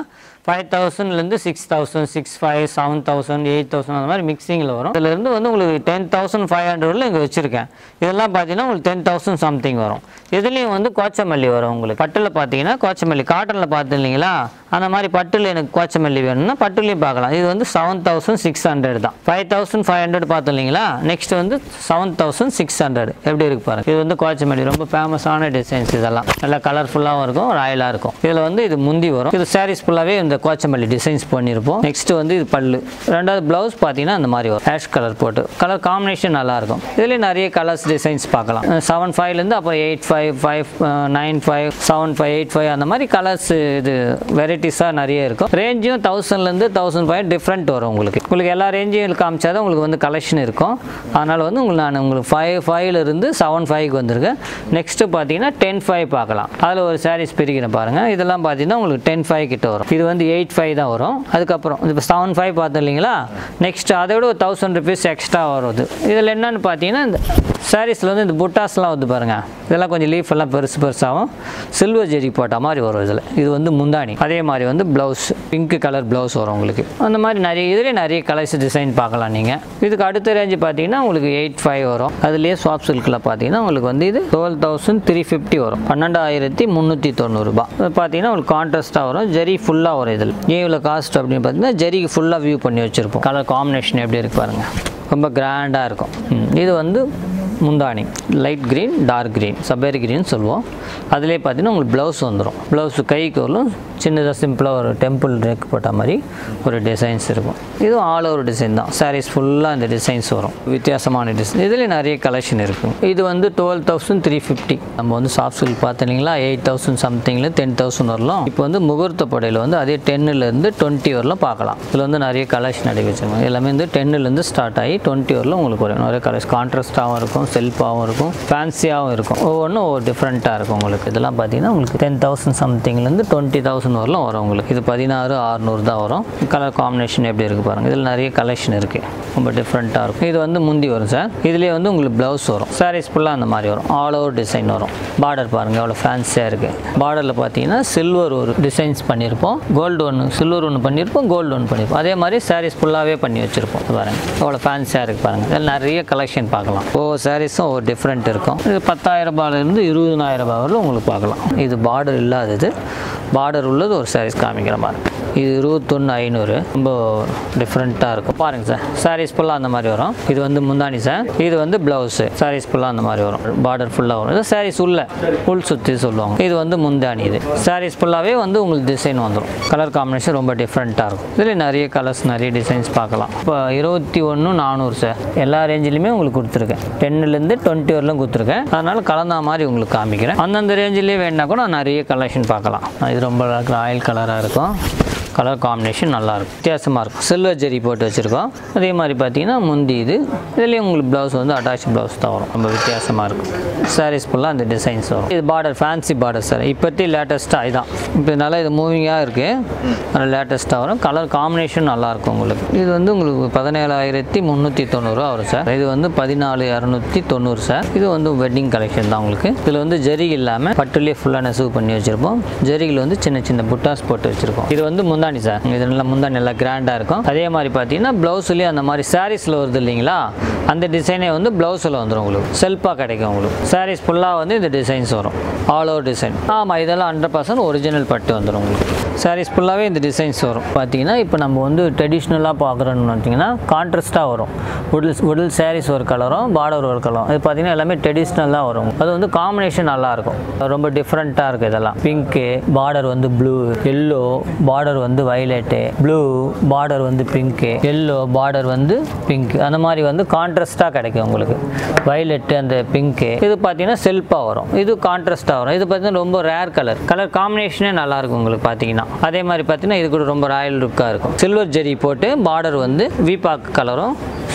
[SPEAKER 4] ஃபைவ் தௌசண்ட்லேருந்து six thousand six five seven thousand eight thousand அந்த மாதிரி மிக்சிங்கில் வரும் இதுலேருந்து வந்து உங்களுக்கு டென் தௌசண்ட் ஃபைவ் ஹண்ட்ரடில் இங்கே வச்சுருக்கேன் இதெல்லாம் பார்த்தீங்கன்னா உங்களுக்கு டென் தௌசண்ட் சம்திங் வரும் இதுலேயும் வந்து கோச்சமல்லி வரும் உங்களுக்கு பட்டில் பார்த்தீங்கன்னா கோச்சமல்லி காட்டனில் பார்த்து இல்லைங்களா அந்த மாதிரி பட்டில் எனக்கு கோச்சமல்லி வேணும்னா பட்டுலையும் பார்க்கலாம் இது வந்து செவன் தௌசண்ட் சிக்ஸ் ஹண்ட்ரட் தான் ஃபைவ் தௌசண்ட் ஃபைவ் ஹண்ட்ரட் பார்த்தோம் இல்லைங்களா நெக்ஸ்ட் வந்து செவன் தௌசண்ட் சிக்ஸ் ஹண்ட்ரட் எப்படி இருக்கு பாருங்க இது வந்து கோச்சமல்லி ரொம்ப ஃபேமஸான டிசைன்ஸ் இதெல்லாம் நல்லா கலர்ஃபுல்லாகவும் இருக்கும் ராயலாக இருக்கும் இதில் வந்து இது முந்தி வரும் இது சாரீஸ் ஃபுல்லாகவே இந்த கோச்சமல்லி டிசைன்ஸ் பண்ணியிருப்போம் நெக்ஸ்ட் வந்து இது பல்லு ரெண்டாவது ப்ளவுஸ் பார்த்தீங்கன்னா அந்த மாதிரி வரும் ஆஷ் கலர் போட்டு கலர் காம்பினேஷன் நல்லா இருக்கும் இதுலேயே நிறைய கலர்ஸ் டிசைன்ஸ் பார்க்கலாம் செவன் ஃபைவ்லேருந்து அப்புறம் eight five five nine five seven five eight five அந்த மாதிரி கலர்ஸ் இது வெரைட்டிஸாக நிறைய இருக்கும் ரேஞ்சும் தௌசண்ட்லேருந்து தௌசண்ட் ஃபைவ் டிஃப்ரெண்ட் வரும் உங்களுக்கு உங்களுக்கு எல்லா ரேஞ்சையும் காமிச்சா தான் உங்களுக்கு வந்து கலெக்ஷன் இருக்கும் அதனால் வந்து உங்களுக்கு நான் உங்களுக்கு ஃபைவ் ஃபைவ்லேருந்து செவன் ஃபைவ்க்கு வந்திருக்கேன் நெக்ஸ்ட்டு பார்த்தீங்கன்னா டென் ஃபைவ் பார்க்கலாம் அதில் ஒரு சாரீஸ் பிரிக்கிறேன் பாருங்கள் இதெல்லாம் பார்த்தீங்கன்னா உங்களுக்கு டென் ஃபைவ் கிட்ட வரும் இது வந்து எயிட் ஃபைவ் தான் வரும் அதுக்கப்புறம் இப்போ செவன் ஃபைவ் பார்த்தோம் இல்லைங்களா நெக்ஸ்ட் அதை விட ஒரு தௌசண்ட் ருபீஸ் எக்ஸ்ட்ரா வருது இதில் என்னென்னு பார்த்தீங்கன்னா இந்த சாரீஸில் வந்து இந்த புட்டாஸ்லாம் வந்து பாருங்கள் இதெல்லாம் கொஞ்சம் லீஃப் எல்லாம் பெருசு பெருசாகவும் சில்வர் ஜெரி போட்ட மாதிரி வரும் இதில் இது வந்து முந்தானி அதே மாதிரி வந்து ப்ளவுஸ் பிங்க் கலர் ப்ளவுஸ் வரும் உங்களுக்கு அந்த மாதிரி நிறைய இதுலேயே நிறைய கலர்ஸ் டிசைன் பார்க்கலாம் நீங்கள் இதுக்கு அடுத்த ரேஞ்சு பார்த்தீங்கன்னா உங்களுக்கு எயிட் ஃபைவ் வரும் அதுலேயே சாஃப்ட் சில்கில் பார்த்தீங்கன்னா உங்களுக்கு வந்து இது டுவெல் தௌசண்ட் த்ரீ ஃபிஃப்டி வரும் பன்னெண்டாயிரத்தி முந்நூற்றி தொண்ணூறுபா இது பார்த்தீங்கன்னா உங்களுக்கு கான்ட்ராஸ்ட்டாக வரும் ஜெரி ஃபுல்லாக வரும் இதில் ஏன் இவ்வளோ காஸ்ட் அப்படின்னு பார்த்தீங்கன்னா ஜெரிக்கு ஃபுல்லாக வியூ பண்ணி வச்சுருப்போம் கலர் காம்பினேஷன் எப்படி இருக்கு பாருங்கள் ரொம்ப கிராண்டாக இருக்கும் ம், இது வந்து முந்தானி லைட் க்ரீன் டார்க் க்ரீன் சபேரி க்ரீன் சொல்லுவோம் அதிலே பார்த்தீங்கன்னா உங்களுக்கு ப்ளவுஸ் வந்துடும் ப்ளவுஸ் கைக்கு வரும் சின்னதாக சிம்பிளாக ஒரு டெம்பிள் ரேக் போட்ட மாதிரி ஒரு டிசைன்ஸ் இருக்கும் இதுவும் ஆல் ஓவர் டிசைன் தான் சாரீஸ் ஃபுல்லாக இந்த டிசைன்ஸ் வரும் வித்தியாசமான டிசைன் இதுலேயும் நிறைய கலெக்ஷன் இருக்கும் இது வந்து டுவெல் தௌசண்ட் த்ரீ ஃபிஃப்டி நம்ம வந்து சாஃப்ட் சில்க் பார்த்தீங்களா எயிட் தௌசண்ட் சம்திங்கில் டென் தௌசண்ட் வரலாம் இப்போ வந்து முகூர்த்த படையில் வந்து அதே டென்னுலேருந்து டுவெண்ட்டி வரலாம் பார்க்கலாம் இதில் வந்து நிறைய கலெக்ஷன் அடி வச்சுருக்கோம் எல்லாமே வந்து டென்னுலேருந்து ஸ்டார்ட் ஆகி டுவெண்ட்டி வரலாம் உங்களுக்கு வரும் நிறைய கலர்ஸ் கான்ட்ராஸ்ட்டாகவும் இருக்கும் செல்ஃபாகவும் இருக்கும் ஃபேன்சியாகவும் இருக்கும் ஒவ்வொன்றும் ஒவ்வொரு டிஃப்ரெண்ட்டாக இருக்கும் உங்களுக்கு இதெல்லாம் பார்த்தீங்கன்னா உங்களுக்கு டென் தௌசண்ட் சம்திங்லேருந்து டுவெண்ட்டி தௌசண்ட் வரலாம் வரும் உங்களுக்கு இது பதினாறு அறுநூறு தான் வரும் கலர் காம்பினேஷன் எப்படி இருக்குது பாருங்கள் இதில் நிறைய கலெக்ஷன் இருக்குது ரொம்ப டிஃப்ரெண்ட்டாக இருக்கும் இது வந்து முந்தி வரும் சார் இதுலேயே வந்து உங்களுக்கு ப்ளவுஸ் வரும் சாரீஸ் ஃபுல்லாக அந்த மாதிரி வரும் ஆல் ஓவர் டிசைன் வரும் பார்டர் பாருங்கள் எவ்வளோ ஃபேன்சியாக இருக்குது பார்டரில் பார்த்தீங்கன்னா சில்வர் ஒரு டிசைன்ஸ் பண்ணியிருப்போம் கோல்டு ஒன்று சில்வர் ஒன்று பண்ணியிருப்போம் கோல்டு ஒன்று பண்ணியிருப்போம் அதே மாதிரி சாரீஸ் ஃபுல்லாகவே பண்ணி வச்சுருப்போம் இது பாருங்க எவ்வளோ ஃபேன்சியாக இருக்குது பாருங்கள் இதில் நிறைய கலெக்ஷன் பார்க்கலாம் ஒவ்வொரு சாரீஸும் ஒவ்வொரு டிஃப்ரெண்ட் இருக்கும் இது பத்தாயிரம் ரூபாயிலேருந்து இருபதாயிரம் ரூபாய் வரலும் உங்களுக்கு பார்க்கலாம் இது பார்டர் இல்லாதது பார்டர் உள்ளது ஒரு சாரீஸ் காமிக்கிற மாதிரி இது இருபத்தொன்று ஐநூறு ரொம்ப டிஃப்ரெண்ட்டாக இருக்கும் பாருங்கள் சார் சாரீஸ் ஃபுல்லாக அந்த மாதிரி வரும் இது வந்து முந்தானி சார் இது வந்து ப்ளவுஸு சாரீஸ் ஃபுல்லாக அந்த மாதிரி வரும் பார்டர் ஃபுல்லாக வரும் இது சாரீஸ் உள்ள உள் சுற்றி சொல்லுவாங்க இது வந்து முந்தானி இது சாரீஸ் ஃபுல்லாகவே வந்து உங்களுக்கு டிசைன் வந்துடும் கலர் காம்பினேஷன் ரொம்ப டிஃப்ரெண்ட்டாக இருக்கும் இதில் நிறைய கலர்ஸ் நிறைய டிசைன்ஸ் பார்க்கலாம் இப்போ இருபத்தி ஒன்று நானூறு சார் எல்லா ரேஞ்சிலையுமே உங்களுக்கு கொடுத்துருக்கேன் டென்னுலேருந்து டுவெண்ட்டி வரலும் கொடுத்துருக்கேன் அதனால் கலந்த மாதிரி உங்களுக்கு காமிக்கிறேன் அந்தந்த ரேஞ்சிலே வேணா கூட நிறைய கலெக்ஷன் பார்க்கலாம் இது ரொம்ப ராயல் கலராக இருக்கும் கலர் காம்பினேஷன் நல்லாயிருக்கும் வித்தியாசமாக இருக்கும் சில்வர் ஜெரி போட்டு வச்சுருக்கோம் அதே மாதிரி பார்த்தீங்கன்னா முந்தி இது இதுலேயும் உங்களுக்கு ப்ளவுஸ் வந்து அட்டாச் ப்ளவுஸ் தான் வரும் ரொம்ப வித்தியாசமாக இருக்கும் சாரீஸ் ஃபுல்லாக அந்த டிசைன்ஸ் வரும் இது பார்டர் ஃபேன்சி பார்டர் சார் இப்போத்தி லேட்டஸ்ட்டாக இதான் இப்போ நல்லா இது மூவிங்காக இருக்குது நல்லா லேட்டஸ்ட்டாக வரும் கலர் காம்பினேஷன் நல்லாயிருக்கும் உங்களுக்கு இது வந்து உங்களுக்கு பதினேழாயிரத்தி முந்நூற்றி தொண்ணூறுரூவா வரும் சார் இது வந்து பதினாலு இரநூத்தி தொண்ணூறு சார் இது வந்து வெட்டிங் கலெக்ஷன் தான் உங்களுக்கு இதில் வந்து ஜெரி இல்லாமல் பட்டுலேயே ஃபுல்லாக நெசவு பண்ணி வச்சுருப்போம் ஜெரியில் வந்து சின்ன சின்ன புட்டாஸ் போட்டு வச்சுருக்கோம் இது வந்து முந்தானி சார் இது நல்லா முந்தானி நல்லா கிராண்டாக இருக்கும் அதே மாதிரி பார்த்தீங்கன்னா ப்ளவுஸ்லேயே அந்த மாதிரி சாரீஸில் வருது இல்லைங்களா அந்த டிசைனே வந்து ப்ளவுஸில் வந்துடும் உங்களுக்கு செல்ஃபாக கிடைக்கும் உங்களுக்கு சாரீஸ் ஃபுல்லாக வந்து இந்த டிசைன்ஸ் வரும் ஆல் ஓவர் டிசைன் ஆமாம் இதெல்லாம் ஹண்ட்ரட் பர்சன்ட் ஒரிஜினல் பட்டு வந்துடும் உங்களுக்கு சாரீஸ் ஃபுல்லாகவே இந்த டிசைன்ஸ் வரும் பார்த்தீங்கன்னா இப்போ நம்ம வந்து ட்ரெடிஷ்னலாக பார்க்குறோன்னு பார்த்தீங்கன்னா கான்ட்ராஸ்ட்டாக வரும் உடல் உடல் சாரீஸ் ஒரு கலரும் பார்டர் ஒரு கலரும் இது பார்த்தீங்கன்னா எல்லாமே ட்ரெடிஷ்னலாக வரும் அது வந்து காம்பினேஷன் நல்லாயிருக்கும் ரொம்ப டிஃப்ரெண்ட்டாக இருக்குது இதெல்லாம் பிங்க்கு பார்டர் வந்து ப்ளூ எல்லோ பார்டர் வந்து வயலட்டு ப்ளூ பார்டர் வந்து பிங்க்கு எல்லோ பார்டர் வந்து பிங்க் அந்த மாதிரி வந்து கான்ட்ராஸ்ட்டாக கிடைக்கும் உங்களுக்கு வயலட்டு அந்த பிங்க்கு இது பார்த்தீங்கன்னா செல்ஃபாக வரும் இது கான்ட்ராஸ்ட்டாக வரும் இது பார்த்தீங்கன்னா ரொம்ப ரேர் கலர் கலர் காம்பினேஷனே நல்லா இருக்கும் உங்களுக்கு பார்த்தீங்கன்னா அதே மாதிரி பார்த்தீங்கன்னா இது கூட ரொம்ப ராயல் லுக்காக இருக்கும் சில்வர் ஜெரி போட்டு பார்டர் வந்து வீபாக் கலரும்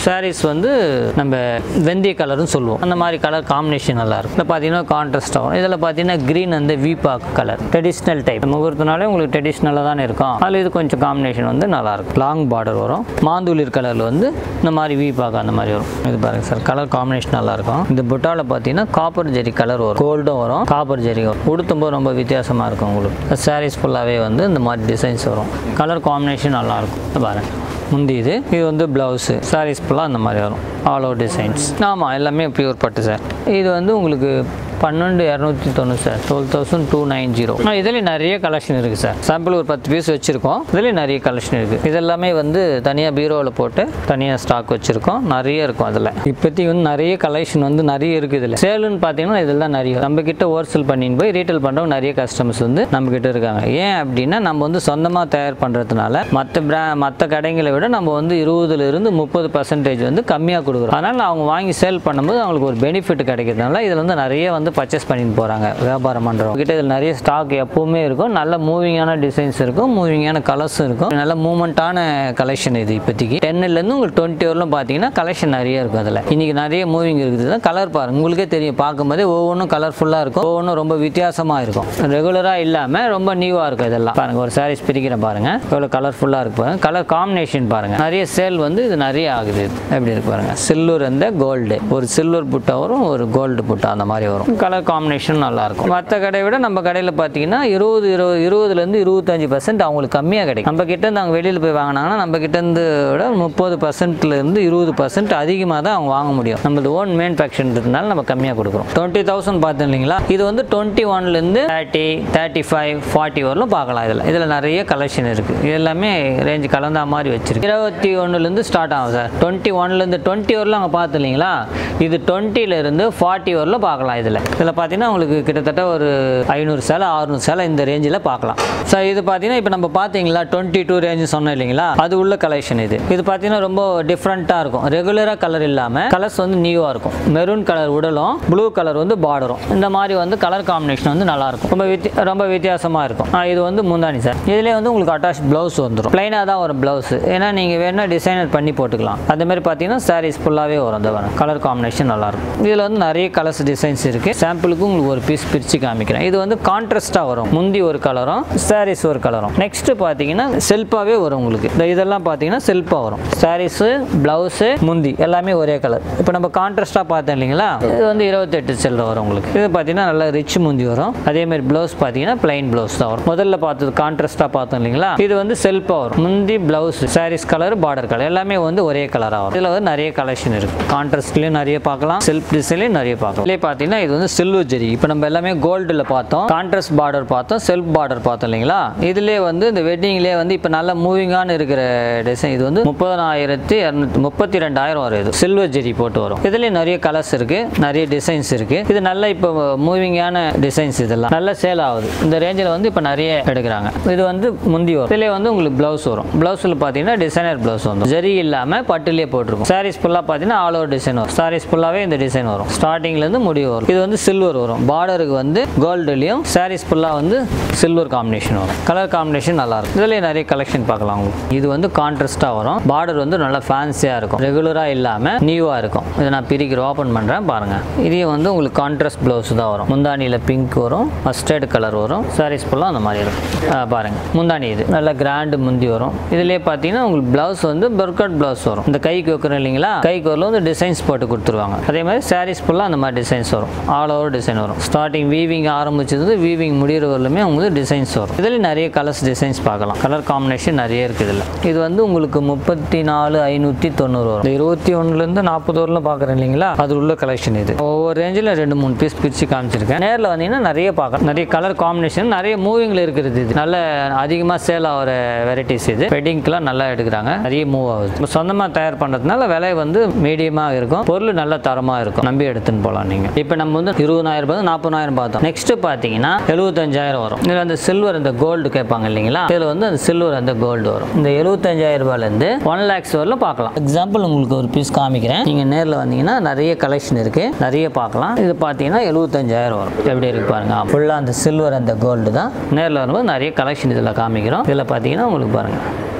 [SPEAKER 4] சாரீஸ் வந்து நம்ம வெந்தய கலர்னு சொல்லுவோம் அந்த மாதிரி கலர் காம்பினேஷன் நல்லா இருக்கும் இதில் பார்த்தீங்கன்னா கான்ட்ராஸ்ட் ஆகும் இதில் பார்த்தீங்கன்னா க்ரீன் வந்து வீபாக் கலர் ட்ரெடிஷ்னல் டைப் முகூர்த்தனாலே உங்களுக்கு ட்ரெடிஷ்னலாக தானே இருக்கும் அதில் இது கொஞ்சம் காம்பினேஷன் வந்து நல்லா இருக்கும் லாங் பார்டர் வரும் மாந்துளிர் கலரில் வந்து இந்த மாதிரி வீபாக் அந்த மாதிரி வரும் இது பாருங்க சார் கலர் காம்பினேஷன் நல்லா இருக்கும் இந்த புட்டாவில் பார்த்தீங்கன்னா காப்பர் ஜெரி கலர் வரும் கோல்டும் வரும் காப்பர் ஜெரி வரும் உடுத்தும்போது ரொம்ப வித்தியாசமாக இருக்கும் உங்களுக்கு சாரீஸ் ஃபுல்லாகவே வந்து இந்த மாதிரி டிசைன்ஸ் வரும் கலர் காம்பினேஷன் நல்லா இருக்கும் இது பாருங்க முந்தி இது இது வந்து ப்ளவுஸு சாரீஸ் ஃபுல்லாக அந்த மாதிரி வரும் ஆல் ஓவர் டிசைன்ஸ் ஆமாம் எல்லாமே பியூர் பட்டு சார் இது வந்து உங்களுக்கு பன்னெண்டு இரநூத்தி தொண்ணூறு sir twelve thousand two nine zero இதுலேயும் நிறைய கலெக்ஷன் இருக்குது சார் சாம்பிள் ஒரு பத்து பீஸ் வச்சுருக்கோம் இதுலேயும் நிறைய கலெக்ஷன் இருக்குது இதெல்லாமே வந்து தனியாக பீரோவில் போட்டு தனியாக ஸ்டாக் வச்சுருக்கோம் நிறைய இருக்கும் அதில் இப்போதைக்கு வந்து நிறைய கலெக்ஷன் வந்து நிறைய இருக்குது இதில் சேலுன்னு பார்த்தீங்கன்னா இதெல்லாம் நிறைய நம்ம கிட்ட ஹோல்சேல் பண்ணின்னு போய் ரீட்டைல் பண்ணுறவங்க நிறைய கஸ்டமர்ஸ் வந்து நம்ம கிட்ட இருக்காங்க ஏன் அப்படின்னா நம்ம வந்து சொந்தமாக தயார் பண்ணுறதுனால மற்ற பிரா மற்ற கடைகளை விட நம்ம வந்து இருபதுல இருந்து முப்பது பர்சன்டேஜ் வந்து கம்மியாக கொடுக்குறோம் அதனால் அவங்க வாங்கி சேல் பண்ணும்போது அவங்களுக்கு ஒரு பெனிஃபிட் கிடைக்கிறதுனால இதில் வந்து நிறைய வந்து பர்ச்சேஸ் பண்ணிட்டு போகிறாங்க வியாபாரம் பண்ணுறவங்க கிட்ட இதில் நிறைய ஸ்டாக் எப்பவுமே இருக்கும் நல்ல மூவிங்கான டிசைன்ஸ் இருக்கும் மூவிங்கான கலர்ஸும் இருக்கும் நல்ல மூமெண்ட்டான கலெக்ஷன் இது இப்போதைக்கு டென்னுலேருந்து உங்களுக்கு டுவெண்ட்டி வரலும் பார்த்தீங்கன்னா கலெக்ஷன் நிறைய இருக்கும் அதில் இன்றைக்கி நிறைய மூவிங் இருக்குது கலர் பாருங்க உங்களுக்கே தெரியும் பார்க்கும்போதே ஒவ்வொன்றும் கலர்ஃபுல்லாக இருக்கும் ஒவ்வொன்றும் ரொம்ப வித்தியாசமாக இருக்கும் ரெகுலராக இல்லாமல் ரொம்ப நியூவாக இருக்கும் இதெல்லாம் பாருங்க ஒரு சாரீஸ் பிரிக்கிறேன் பாருங்க எவ்வளோ கலர்ஃபுல்லாக இருக்கு பாருங்க கலர் காம்பினேஷன் பாருங்க நிறைய சேல் வந்து இது நிறைய ஆகுது இது. எப்படி இருக்கு பாருங்க சில்வர் அந்த கோல்டு ஒரு சில்வர் புட்டா வரும் ஒரு கோல்டு புட்டா அந்த மாதிரி வரும் கலர் காம்பினேஷன் நல்லா இருக்கும் மற்ற கடையை விட நம்ம கடையில் பார்த்தீங்கன்னா இருபது இருபது இருபதுலேருந்து இருபத்தஞ்சு பர்சன்ட் அவங்களுக்கு கம்மியாக கிடைக்கும் நம்ம கிட்ட இருந்து அவங்க வெளியில் போய் வாங்கினாங்கன்னா நம்ம கிட்ட இருந்து விட முப்பது பர்சன்ட்லேருந்து இருபது பர்சன்ட் அதிகமாக தான் அவங்க வாங்க முடியும் நம்மளது ஓன் மேனுஃபேக்சர்ன்றதுனால நம்ம கம்மியாக கொடுக்குறோம் டுவெண்ட்டி தௌசண்ட் பார்த்தோம் இல்லைங்களா இது வந்து டுவெண்ட்டி ஒன்லேருந்து தேர்ட்டி தேர்ட்டி ஃபைவ் ஃபார்ட்டி வரலும் பார்க்கலாம் இதில் இதில் நிறைய கலெக்ஷன் இருக்குது இது எல்லாமே ரேஞ்ச் கலந்தா மாதிரி வச்சிருக்கு இருபத்தி ஒன்றுலேருந்து ஸ்டார்ட் ஆகும் சார் டுவெண்ட்டி ஒன்லேருந்து டுவெண்ட்டி வரலாம் அங்கே பார்த்து இல்லைங்களா இது டுவெண்ட்டிலேருந்து ஃபார்ட்டி வரலும் பார்க்கலாம் இதில் இதில் பார்த்தீங்கன்னா உங்களுக்கு கிட்டத்தட்ட ஒரு ஐநூறு சேலை அறுநூறு சேலை இந்த ரேஞ்சில் பார்க்கலாம் சார் இது பார்த்தீங்கன்னா இப்போ நம்ம பார்த்தீங்களா டுவெண்ட்டி டூ ரேஞ்சு சொன்னோம் இல்லைங்களா அது உள்ள கலெக்ஷன் இது இது பார்த்தீங்கன்னா ரொம்ப டிஃப்ரெண்ட்டாக இருக்கும் ரெகுலராக கலர் இல்லாமல் கலர்ஸ் வந்து நியூவாக இருக்கும் மெரூன் கலர் உடலும் ப்ளூ கலர் வந்து பார்டரும் இந்த மாதிரி வந்து கலர் காம்பினேஷன் வந்து நல்லா இருக்கும் ரொம்ப வித்தி ரொம்ப வித்தியாசமாக இருக்கும் ஆ, இது வந்து முந்தானி சார் இதுலேயே வந்து உங்களுக்கு அட்டாச் ப்ளவுஸ் வந்துடும் ப்ளைனாக தான் வரும் ப்ளவுஸ் ஏன்னா நீங்கள் வேணால் டிசைனர் பண்ணி போட்டுக்கலாம் அதே மாதிரி பார்த்தீங்கன்னா சாரீஸ் ஃபுல்லாகவே வரும் அந்த வரும் கலர் காம்பினேஷன் நல்லாயிருக்கும் இதில் வந்து நிறைய கலர்ஸ் டிசைன்ஸ் இருக்குது சாம்பிளுக்கு உங்களுக்கு ஒரு பீஸ் பிரித்து காமிக்கிறேன் இது வந்து கான்ட்ராஸ்ட்டாக வரும் முந்தி ஒரு கலரும் சாரீஸ் ஒரு கலரும் நெக்ஸ்ட் பார்த்தீங்கன்னா செல்ஃபாகவே வரும் உங்களுக்கு இந்த இதெல்லாம் பார்த்தீங்கன்னா செல்ஃபாக வரும் சாரீஸு ப்ளவுஸு முந்தி எல்லாமே ஒரே கலர் இப்போ நம்ம கான்ட்ராஸ்ட்டாக பார்த்தோம் இல்லைங்களா இது வந்து இருபத்தெட்டு செல்ல வரும் உங்களுக்கு இது பார்த்தீங்கன்னா நல்லா ரிச் முந்தி வரும் அதே மாதிரி ப்ளவுஸ் பார்த்தீங்கன்னா பிளைன் ப்ளவுஸ் தான் வரும் முதல்ல பார்த்தது கான்ட்ராஸ்ட்டாக பார்த்தோம் இல்லைங்களா இது வந்து செல்ஃபாக வரும் முந்தி blouse saris colour border colour எல்லாமே வந்து ஒரே கலராக வரும் இதில் வந்து நிறைய கலெக்ஷன் இருக்கு கான்ட்ராஸ்ட்லேயும் நிறைய பார்க்கலாம் செல்ஃப் டிசைன்லேயும் நிறைய பார்க்கலாம் இதுலேயே பார்த்தீங்கன்னா இது வந்து சில்வர் ஜெரி இப்போ நம்ம எல்லாமே கோல்டில் பார்த்தோம் கான்ட்ராஸ்ட் பார்டர் பார்த்தோம் செல்ஃப் பார்டர் பார்த்தோம் இல்லைங்களா இதுலேயே வந்து இந்த வெட்டிங்லேயே வந்து இப்போ நல்ல மூவிங்கான இருக்கிற டிசைன் இது வந்து முப்பதாயிரத்தி இரநூத்தி முப்பத்தி ரெண்டாயிரம் வரும் இது சில்வர் ஜெரி போட்டு வரும் இதுலேயே நிறைய கலர்ஸ் இருக்கு நிறைய டிசைன்ஸ் இருக்கு இது நல்ல இப்போ மூவிங்கான டிசைன்ஸ் இதெல்லாம் நல்ல சேல் ஆகுது இந்த ரேஞ்சில் வந்து இப்போ நிறைய எடுக்கிறாங்க இது வந்து முந்தி வரும் இதுலேயே வந்து உங்களுக்கு ப்ளவுஸ் வரும் ப்ளவுஸில் பார்த்தீங்கன்னா டிசைனர் ப்ளவுஸ் வந்து ஜெரி இல்லாமல் பட்டுலேயே போட்டிருக்கும் சாரீஸ் ஃபுல்லாக பார்த்தீங்கன்னா ஆல் ஓவர் டிசைன் வரும் சாரீஸ் ஃபுல்லாகவே இந்த டிசைன் வரும் ஸ்டார்டிங்லேருந்து முடிவு வரும் இது வந்து சில்வர் வரும் பார்டருக்கு வந்து கோல்டுலேயும் சாரீஸ் ஃபுல்லாக வந்து சில்வர் காம்பினேஷன் வரும் கலர் காம்பினேஷன் நல்லா இருக்கும் இதுலேயே நிறைய கலெக்ஷன் பார்க்கலாம் உங்களுக்கு இது வந்து கான்ட்ராஸ்ட்டாக வரும் பார்டர் வந்து நல்லா ஃபேன்சியாக இருக்கும் ரெகுலராக இல்லாமல் நியூவாக இருக்கும் இதை நான் பிரிக்கிற ஓப்பன் பண்ணுறேன் பாருங்கள் இதையும் வந்து உங்களுக்கு கான்ட்ராஸ்ட் ப்ளவுஸ் தான் வரும் முந்தானியில் பிங்க் வரும் மஸ்டர்ட் கலர் வரும் சாரீஸ் ஃபுல்லாக அந்த மாதிரி இருக்கும் ஆ, பாருங்க முந்தானி இது நல்ல கிராண்டு முந்தி வரும் இதுலேயே பார்த்தீங்கன்னா உங்களுக்கு ப்ளவுஸ் வந்து பர்கட் ப்ளவுஸ் வரும் இந்த கைக்கு வைக்கிறோம் இல்லைங்களா கைக்கு வரல வந்து டிசைன்ஸ் போட்டு கொடுத்துருவாங்க அதே மாதிரி சாரீஸ் ஃபுல்லாக அந்த மாதிரி டிசைன்ஸ் வரும் ஆல் ஓவர் டிசைன் வரும் ஸ்டார்டிங் வீவிங் ஆரம்பிச்சது வீவிங் முடிகிற வரலுமே உங்களுக்கு டிசைன்ஸ் வரும் இதில் நிறைய கலர்ஸ் டிசைன்ஸ் பார்க்கலாம் கலர் காம்பினேஷன் நிறைய இருக்குது இதில் இது வந்து உங்களுக்கு முப்பத்தி நாலு ஐநூற்றி தொண்ணூறு வரும் இந்த இருபத்தி ஒன்றுலேருந்து நாற்பது வரலும் பார்க்குறேன் இல்லைங்களா அது உள்ள கலெக்ஷன் இது ஒவ்வொரு ரேஞ்சில் ரெண்டு மூணு பீஸ் பிரித்து காமிச்சிருக்கேன் நேரில் வந்தீங்கன்னா நிறைய பார்க்கலாம் நிறைய கலர் காம்பினேஷன் நிறைய மூவிங்கில் இருக்கிறது இது நல்ல அதிகமாக சேல் ஆகிற வெரைட்டிஸ் இது வெட்டிங்க்கெலாம் நல்லா எடுக்கிறாங்க நிறைய மூவ் ஆகுது நம்ம சொந்தமாக தயார் பண்ணுறதுனால விலை வந்து மீடியமாக இருக்கும் பொருள் நல்ல தரமாக இருக்கும் நம்பி எடுத்துன்னு போகலாம் நீங்கள் இப்போ நம்ம வந்து இருபதாயிரம் ரூபாய் நாற்பதாயிரம் பார்த்தோம் நெக்ஸ்ட் பார்த்தீங்கன்னா எழுபத்தஞ்சாயிரம் வரும் இதில் அந்த சில்வர் இந்த கோல்டு கேட்பாங்க இல்லைங்களா இதில் வந்து அந்த சில்வர் அந்த கோல்டு வரும் இந்த எழுபத்தஞ்சாயிரம் ரூபாயிலேருந்து ஒன் லேக்ஸ் வரலும் பார்க்கலாம் எக்ஸாம்பிள் உங்களுக்கு ஒரு பீஸ் காமிக்கிறேன் நீங்கள் நேரில் வந்தீங்கன்னா நிறைய கலெக்ஷன் இருக்குது நிறைய பார்க்கலாம் இது பார்த்தீங்கன்னா எழுபத்தஞ்சாயிரம் வரும் எப்படி இருக்கு பாருங்க ஃபுல்லாக அந்த சில்வர் அந்த கோல்டு தான் நேரில் வரும்போது நிறைய கலெக்ஷன் இதில் காமிக்கிறோம் இதில் பார்த்தீங்கன்னா உங்களுக்கு பாருங்கள்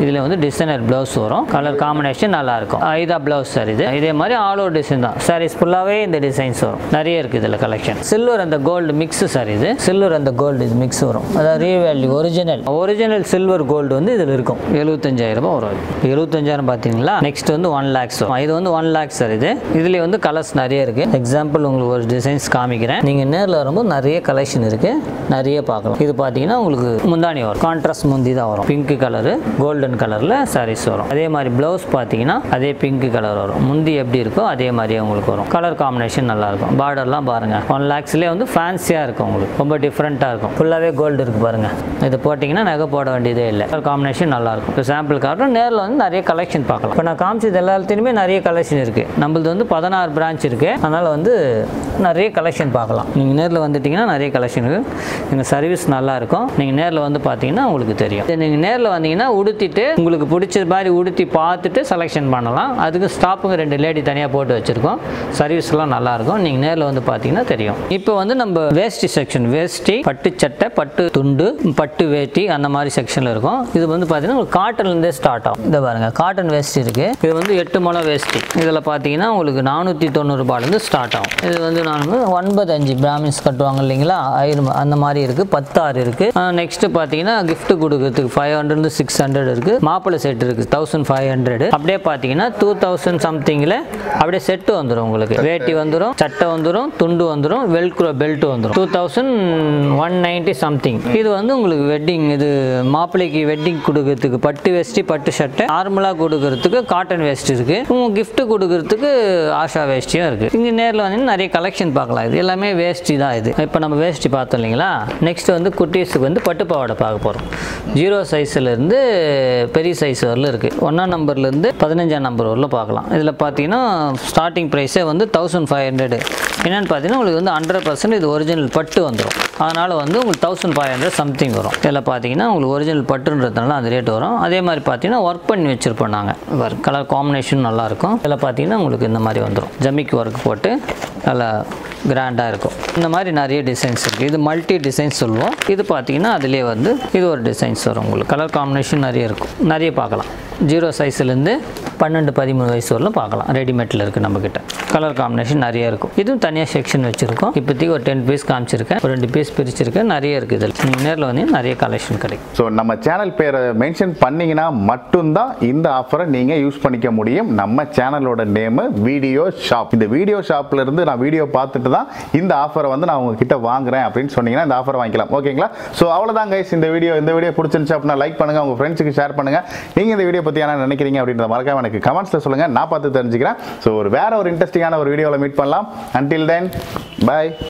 [SPEAKER 4] இதில் வந்து டிசைனர் ப்ளவுஸ் வரும் கலர் காம்பினேஷன் நல்லா இருக்கும் இதா ப்ளவுஸ் சார் இது இதே மாதிரி ஆல் ஓவர் டிசைன் தான் சாரீஸ் ஃபுல்லாகவே இந்த டிசைன்ஸ் வரும் நிறைய இருக்குது இதில் கலெக்ஷன் சில்வர் அந்த கோல்டு மிக்ஸ் சார் இது சில்வர் அந்த கோல்டு இது மிக்ஸ் வரும் அதாவது revalue original original silver gold வந்து இதில் இருக்கும் எழுபத்தஞ்சாயிரம் ரூபாய் வரும் இது. எழுபத்தஞ்சாயிரம் பார்த்தீங்களா நெக்ஸ்ட் வந்து ஒன் லேக்ஸ் வரும் இது வந்து ஒன் லேக்ஸ் சார் இது இதுலேயே வந்து கலர்ஸ் நிறைய இருக்குது எக்ஸாம்பிள் உங்களுக்கு ஒரு டிசைன்ஸ் காமிக்கிறேன் நீங்கள் நேரில் வரும்போது நிறைய கலெக்ஷன் இருக்குது நிறைய பார்க்கலாம் இது பார்த்தீங்கன்னா உங்களுக்கு முந்தானி வரும் கான்ட்ராஸ்ட் முந்தி தான் வரும் பிங்க் கலரு கோல்டன் கலரில் சாரீஸ் வரும் அதே மாதிரி ப்ளவுஸ் பார்த்தீங்கன்னா அதே பிங்க் கலர் வரும் முந்தி எப்படி இருக்கோ அதே மாதிரியே உங்களுக்கு வரும் கலர் காம்பினேஷன் நல்லா இருக்கும் பார்டர்லாம் பாருங்க ஒன் லேக்ஸ்லேயே வந்து ஃபேன்சியாக இருக்கும் உங்களுக்கு ரொம்ப டிஃப்ரெண்ட்டாக இருக்கும் ஃபுல்லாகவே கோல்டு இருக்கு பாருங்க இது போட்டிங்கன்னா நகை போட வேண்டியதே இல்லை கலர் காம்பினேஷன் நல்லா இருக்கும் இப்போ சாம்பிள் காட்டும் நேரில் வந்து நிறைய கலெக்ஷன் பார்க்கலாம் இப்போ நான் காமிச்சது எல்லாத்துலேயுமே நிறைய கலெக்ஷன் இருக்குது நம்மளது வந்து பதினாறு பிரான்ச் இருக்குது அதனால் வந்து நிறைய கலெக்ஷன் பார்க்கலாம் நீங்கள் நேரில் வந்துட்டிங்கன்னா நிறைய கலெக்ஷன் இருக்குது எங்கள் சர்வீஸ் நல்லா இருக்கும் நீங்கள் நேரில் வந்து பார்த்தீங்கன்னா உங்களுக்கு தெரியும் நீங்கள் நேரில் வந்தீங்கன்னா உடுத்திட்டு உங்களுக்கு பிடிச்ச மாதிரி உடுத்தி பார்த்துட்டு செலெக்ஷன் பண்ணலாம் அதுக்கு ஸ்டாப்புங்க ரெண்டு லேடி தனியாக போட்டு வச்சுருக்கோம் சர்வீஸ்லாம் நல்லா இருக்கும் நீங்கள் நேரில் வந்து பார்த்தீங்கன்னா தெரியும் இப்போ வந்து நம்ம வேஷ்டி செக்ஷன் வேஷ்டி பட்டு சட்டை பட்டு துண்டு பட்டு வேட்டி அந்த மாதிரி செக்ஷனில் இருக்கும் இது வந்து பார்த்தீங்கன்னா உங்களுக்கு காட்டன்லேருந்தே ஸ்டார்ட் ஆகும் இதை பாருங்க காட்டன் வேஷ்டி இருக்குது இது வந்து எட்டு முளை வேஷ்டி இதில் பார்த்தீங்கன்னா உங்களுக்கு நானூற்றி தொண்ணூறுபாலேருந்து ஸ்டார்ட் ஆகும் இது வந்து நான் வந்து ஒன்பது அஞ்சு பிராமின்ஸ் கட்டுவாங்க இல்லைங்களா ஐநூறு அந்த மாதிரி இருக்குது பத்தாறு இருக்குது நெக்ஸ்ட் பார்த்தீங்கன்னா gift கொடுக்கறதுக்கு ஃபைவ் ஹண்ட்ரட் சிக்ஸ் ஹண்ட்ரட் இருக்குது மாப்பிள்ளை செட் இருக்குது தௌசண்ட் ஃபைவ் ஹண்ட்ரட் அப்படியே பார்த்தீங்கன்னா டூ தௌசண்ட் சம்திங்கில் அப்படியே செட்டு வந்துடும் உங்களுக்கு வேட்டி வந்துடும் சட்டை வந்துடும் துண்டு வந்துடும் வெல்க்ரோ பெல்ட் வந்துடும் two thousand one ninety something இது வந்து உங்களுக்கு வெட்டிங் இது மாப்பிள்ளைக்கு வெட்டிங் கொடுக்கறதுக்கு பட்டு வேஷ்டி பட்டு சட்டை நார்மலாக கொடுக்கறதுக்கு காட்டன் வேஸ்ட் இருக்கு gift கொடுக்கறதுக்கு ஆஷா வேஷ்டியும் இருக்கு இங்கே நேரில் வந்து நிறைய கலெக்ஷன் பார்க்கலாம் இது எல்லாமே வேஷ்டி தான் இது இப்போ நம்ம வேஷ்டி பார்த்தோம் இல்லைங்களா நெக்ஸ்ட் வந்து குட்டீஸுக்கு வந்து பட்டு பாவாடை பார்க்க போகிறோம் ஜீரோ சைஸ்லேருந்து பெரிய சைஸ் வரல இருக்குது ஒன்றாம் நம்பர்லேருந்து பதினஞ்சாம் நம்பர் வரலும் பார்க்கலாம் இதில் பார்த்தீங்கன்னா ஸ்டார்டிங் ப்ரைஸே வந்து தௌசண்ட் ஃபைவ் ஹண்ட்ரட் என்னென்னு பார்த்தீங்கன்னா உங்களுக்கு வந்து ஹண்ட்ரட் பர்சன்ட் இது ஒரிஜினல் பட்டு வந்துடும் அதனால் வந்து உங்களுக்கு தௌசண்ட் ஃபைவ் ஹண்ட்ரட் சம்திங் வரும் இதில் பார்த்தீங்கன்னா உங்களுக்கு ஒரிஜினல் பட்டுன்றதுனால அந்த ரேட் வரும் அதே மாதிரி பார்த்தீங்கன்னா ஒர்க் பண்ணி வச்சுருப்போம் நாங்கள் கலர் காம்பினேஷன் நல்லாயிருக்கும் இதில் பார்த்தீங்கன்னா உங்களுக்கு இந்த மாதிரி வந்துடும் ஜமிக்கு ஒர்க் போட்டு நல்லா கிராண்டாக இருக்கும் இந்த மாதிரி நிறைய டிசைன்ஸ் இருக்குது இது மல்டி டிசைன்ஸ் சொல்லுவோம் இது பார்த்தீங்கன்னா அதுலேயே வந்து இது ஒரு டிசைன்ஸ் வரும் உங்களுக்கு கலர் காம்பினேஷன் நிறைய இருக்கும் நிறைய பார்க்கலாம் ஜீரோ சைஸ்லேருந்து பன்னெண்டு பதிமூணு வயசு வரலும் பார்க்கலாம் ரெடிமேட்டில் இருக்குது நம்மக்கிட்ட கலர் காம்பினேஷன் நிறைய இருக்கும் இதுவும் தனியாக செக்ஷன் வச்சுருக்கோம் இப்போதைக்கு ஒரு டென் பீஸ் காமிச்சிருக்கேன் ஒரு ரெண்டு பீஸ் பிரிச்சிருக்கேன் நிறைய இருக்குது இதில் நீங்கள் நேரில் வந்து நிறைய கலெக்ஷன் கிடைக்கும்
[SPEAKER 1] ஸோ நம்ம சேனல் பேரை மென்ஷன் பண்ணீங்கன்னா மட்டும்தான் இந்த ஆஃபரை நீங்கள் யூஸ் பண்ணிக்க முடியும் நம்ம சேனலோட நேமு வீடியோ ஷாப் இந்த வீடியோ ஷாப்ல இருந்து நான் வீடியோ பார்த்துட்டு தான் இந்த ஆஃபரை வந்து நான் உங்ககிட்ட வாங்குறேன் அப்படின்னு சொன்னீங்கன்னா இந்த ஆஃபர் வாங்கிக்கலாம் ஓகேங்களா ஸோ அவ்வளோதான் கைஸ் இந்த வீடியோ இந்த வீடியோ பிடிச்சிருந்துச்சு அப்படின்னா லைக் பண்ணுங்க உங்க ஃப்ரெண்ட்ஸுக்கு ஷேர் பண்ணுங்க நீங்க இந்த வீடியோ பற்றி என்ன நினைக்கிறீங்க அப்படின்றத மறக்காம எனக்கு கமெண்ட்ஸில் சொல்லுங்க நான் பார்த்து தெரிஞ்சுக்கிறேன் ஸோ ஒரு வேற ஒரு இன்ட்ரெஸ்டிங்கான ஒரு வீடியோவில் மீட் பண்ணலாம் அன்டில் தென் பை